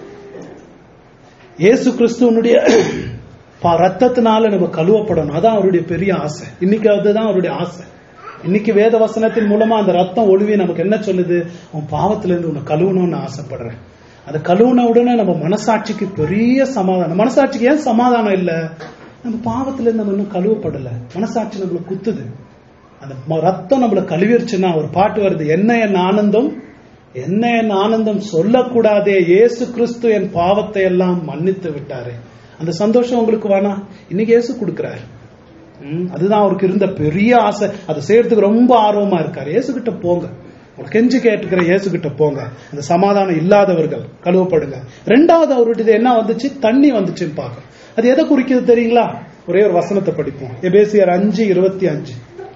இயேசு கிறிஸ்துவனுடைய பா- ரத்தத்தினால நம்ம கழுவப்படணும் அதான் அவருடைய பெரிய ஆசை இன்னைக்கு அதுதான் அவருடைய ஆசை இன்னைக்கு வேத வசனத்தின் மூலமா அந்த ரத்தம் ஒழுவி நமக்கு என்ன சொல்லுது உன் பாவத்துல இருந்து உன்னை கழுவணும்னு ஆசைப்படுறேன் அதை கழுவுன உடனே நம்ம மனசாட்சிக்கு பெரிய சமாதானம் மனசாட்சிக்கு ஏன் சமாதானம் இல்ல நம்ம பாவத்துல இருந்து நம்ம இன்னும் கழுவப்படல மனசாட்சி நம்மளை குத்துது அந்த ம- ரத்தம் நம்மளை கழுவிருச்சுன்னா ஒரு பாட்டு வருது என்ன என் ஆனந்தம் என்ன என் ஆனந்தம் சொல்லக்கூடாதே இயேசு கிறிஸ்து என் பாவத்தை எல்லாம் மன்னித்து விட்டாரே அந்த சந்தோஷம் உங்களுக்கு வேணாம் இன்னைக்கு இயேசு கொடுக்கிறார் ம், அதுதான் அவருக்கு இருந்த பெரிய ஆசை அதை செய்யறதுக்கு ரொம்ப ஆர்வமா இருக்காரு இயேசு கிட்ட போங்க உங்களுக்கு கெஞ்சி கேட்டுக்கிற இயேசு கிட்ட போங்க அந்த சமாதானம் இல்லாதவர்கள் கழுவப்படுங்க ரெண்டாவது அவருடைய என்ன வந்துச்சு தண்ணி வந்துச்சுன்னு பார்க்க அது எதை குறிக்கிறது தெரியுங்களா ஒரே ஒரு வசனத்தை படிப்போம் எபேசியர் அஞ்சு இருபத்தி அஞ்சு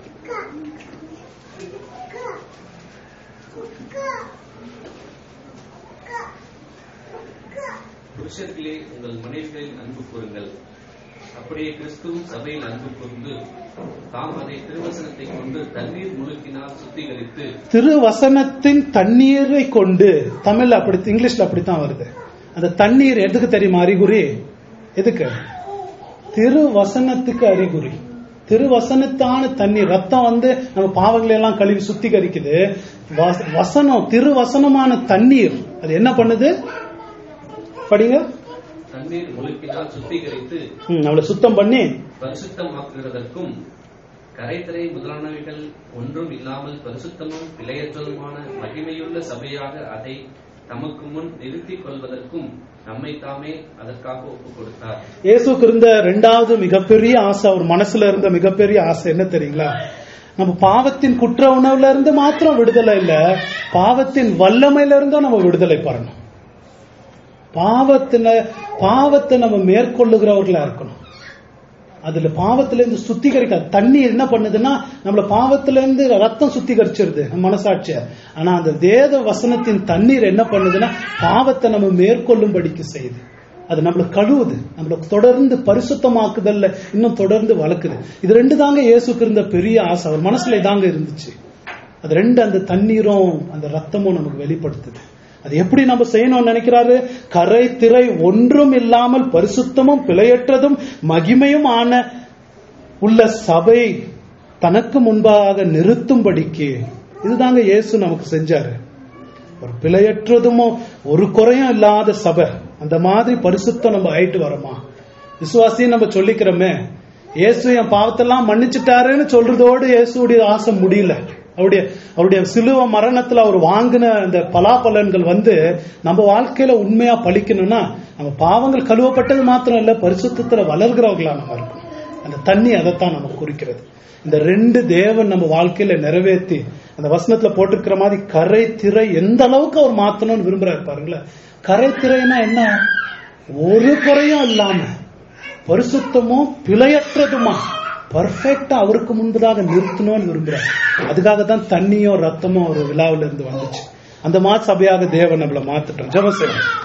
புருஷர்களே உங்கள் மனைவிகளில் அன்பு கூறுங்கள் அப்படியே கிறிஸ்துவும் சபையில் அன்பு கூர்ந்து தாம் அதை திருவசனத்தை கொண்டு தண்ணீர் முழுக்கினால் சுத்திகரித்து திருவசனத்தின் தண்ணீரை கொண்டு தமிழ்ல அப்படி இங்கிலீஷ்ல அப்படித்தான் வருது அந்த தண்ணீர் எதுக்கு தெரியுமா அறிகுறி எதுக்கு திருவசனத்துக்கு அறிகுறி திருவசனத்தான தண்ணீர் ரத்தம் வந்து நம்ம பாவங்களை எல்லாம் கழுவி சுத்திகரிக்குது வச- வசனம் திருவசனமான தண்ணீர் அது என்ன பண்ணுது படிங்க தண்ணீர் முழுக்கினால் சுத்திகரித்து ம், நம்மளை சுத்தம் பண்ணி பரிசுத்தமாக்குகிறதற்கும் கரைத்தரை முதலானவைகள் ஒன்றும் இல்லாமல் பரிசுத்தமும் பிழையற்றதுமான மகிமையுள்ள சபையாக அதை தமக்கு முன் நிறுத்திக் கொள்வதற்கும் நம்மை தாமே அதற்காக ஒப்புக் கொடுத்தார் இயேசுக்கு இருந்த ரெண்டாவது மிகப்பெரிய ஆசை அவர் மனசுல இருந்த மிகப்பெரிய ஆசை என்ன தெரியுங்களா நம்ம பாவத்தின் குற்ற உணவுல இருந்து மாத்திரம் விடுதலை இல்ல பாவத்தின் வல்லமையில இருந்தும் நம்ம விடுதலை பெறணும் பாவத்தின பாவத்தை நம்ம மேற்கொள்ளுகிறவர்களா இருக்கணும் அதுல பாவத்துல இருந்து சுத்திகரிக்க தண்ணி என்ன பண்ணுதுன்னா நம்மள பாவத்துல இருந்து ரத்தம் சுத்திகரிச்சிருது நம்ம மனசாட்சிய ஆனா அந்த வேத வசனத்தின் தண்ணீர் என்ன பண்ணுதுன்னா பாவத்தை நம்ம மேற்கொள்ளும்படிக்கு செய்யுது அது நம்மள கழுவுது நம்மள தொடர்ந்து பரிசுத்தமாக்குதல்ல இன்னும் தொடர்ந்து வளர்க்குது இது ரெண்டு தாங்க இயேசுக்கு இருந்த பெரிய ஆசை அவர் மனசுல இதாங்க இருந்துச்சு அது ரெண்டு அந்த தண்ணீரும் அந்த ரத்தமும் நமக்கு வெளிப்படுத்துது அது எப்படி நம்ம செய்யணும்னு நினைக்கிறாரு கரை திரை ஒன்றும் இல்லாமல் பரிசுத்தமும் பிழையற்றதும் மகிமையும் ஆன உள்ள சபை தனக்கு முன்பாக நிறுத்தும்படிக்கு இதுதாங்க இயேசு நமக்கு செஞ்சாரு ஒரு பிழையற்றதுமோ ஒரு குறையும் இல்லாத சபை அந்த மாதிரி பரிசுத்தம் நம்ம ஆயிட்டு வரோமா விசுவாசியும் நம்ம சொல்லிக்கிறோமே இயேசு என் பாவத்தெல்லாம் மன்னிச்சுட்டாருன்னு சொல்றதோடு இயேசுடைய ஆசை முடியல அவருடைய அவருடைய சிலுவ மரணத்துல அவர் வாங்கின அந்த பலாபலன்கள் வந்து நம்ம வாழ்க்கையில உண்மையா பழிக்கணும்னா நம்ம பாவங்கள் கழுவப்பட்டது மாத்திரம் இல்ல பரிசுத்தத்துல வளர்கிறவர்களா நம்ம இருக்கணும் அந்த தண்ணி அதைத்தான் நம்ம குறிக்கிறது இந்த ரெண்டு தேவன் நம்ம வாழ்க்கையில நிறைவேற்றி அந்த வசனத்துல போட்டிருக்கிற மாதிரி கரை திரை எந்த அளவுக்கு அவர் மாத்தணும்னு விரும்புறாரு பாருங்களேன் கரை திரைனா என்ன ஒரு குறையும் இல்லாம பரிசுத்தமும் பிழையற்றதுமா பர்ஃபெக்டா அவருக்கு முன்பதாக நிறுத்தணும்னு விரும்புறாரு அதுக்காக தான் தண்ணியும் ரத்தமும் ஒரு விழாவில இருந்து வந்துச்சு அந்த மாதிரி சபையாக தேவன் நம்மளை மாத்துட்டோம் ஜெபம் செய்யணும்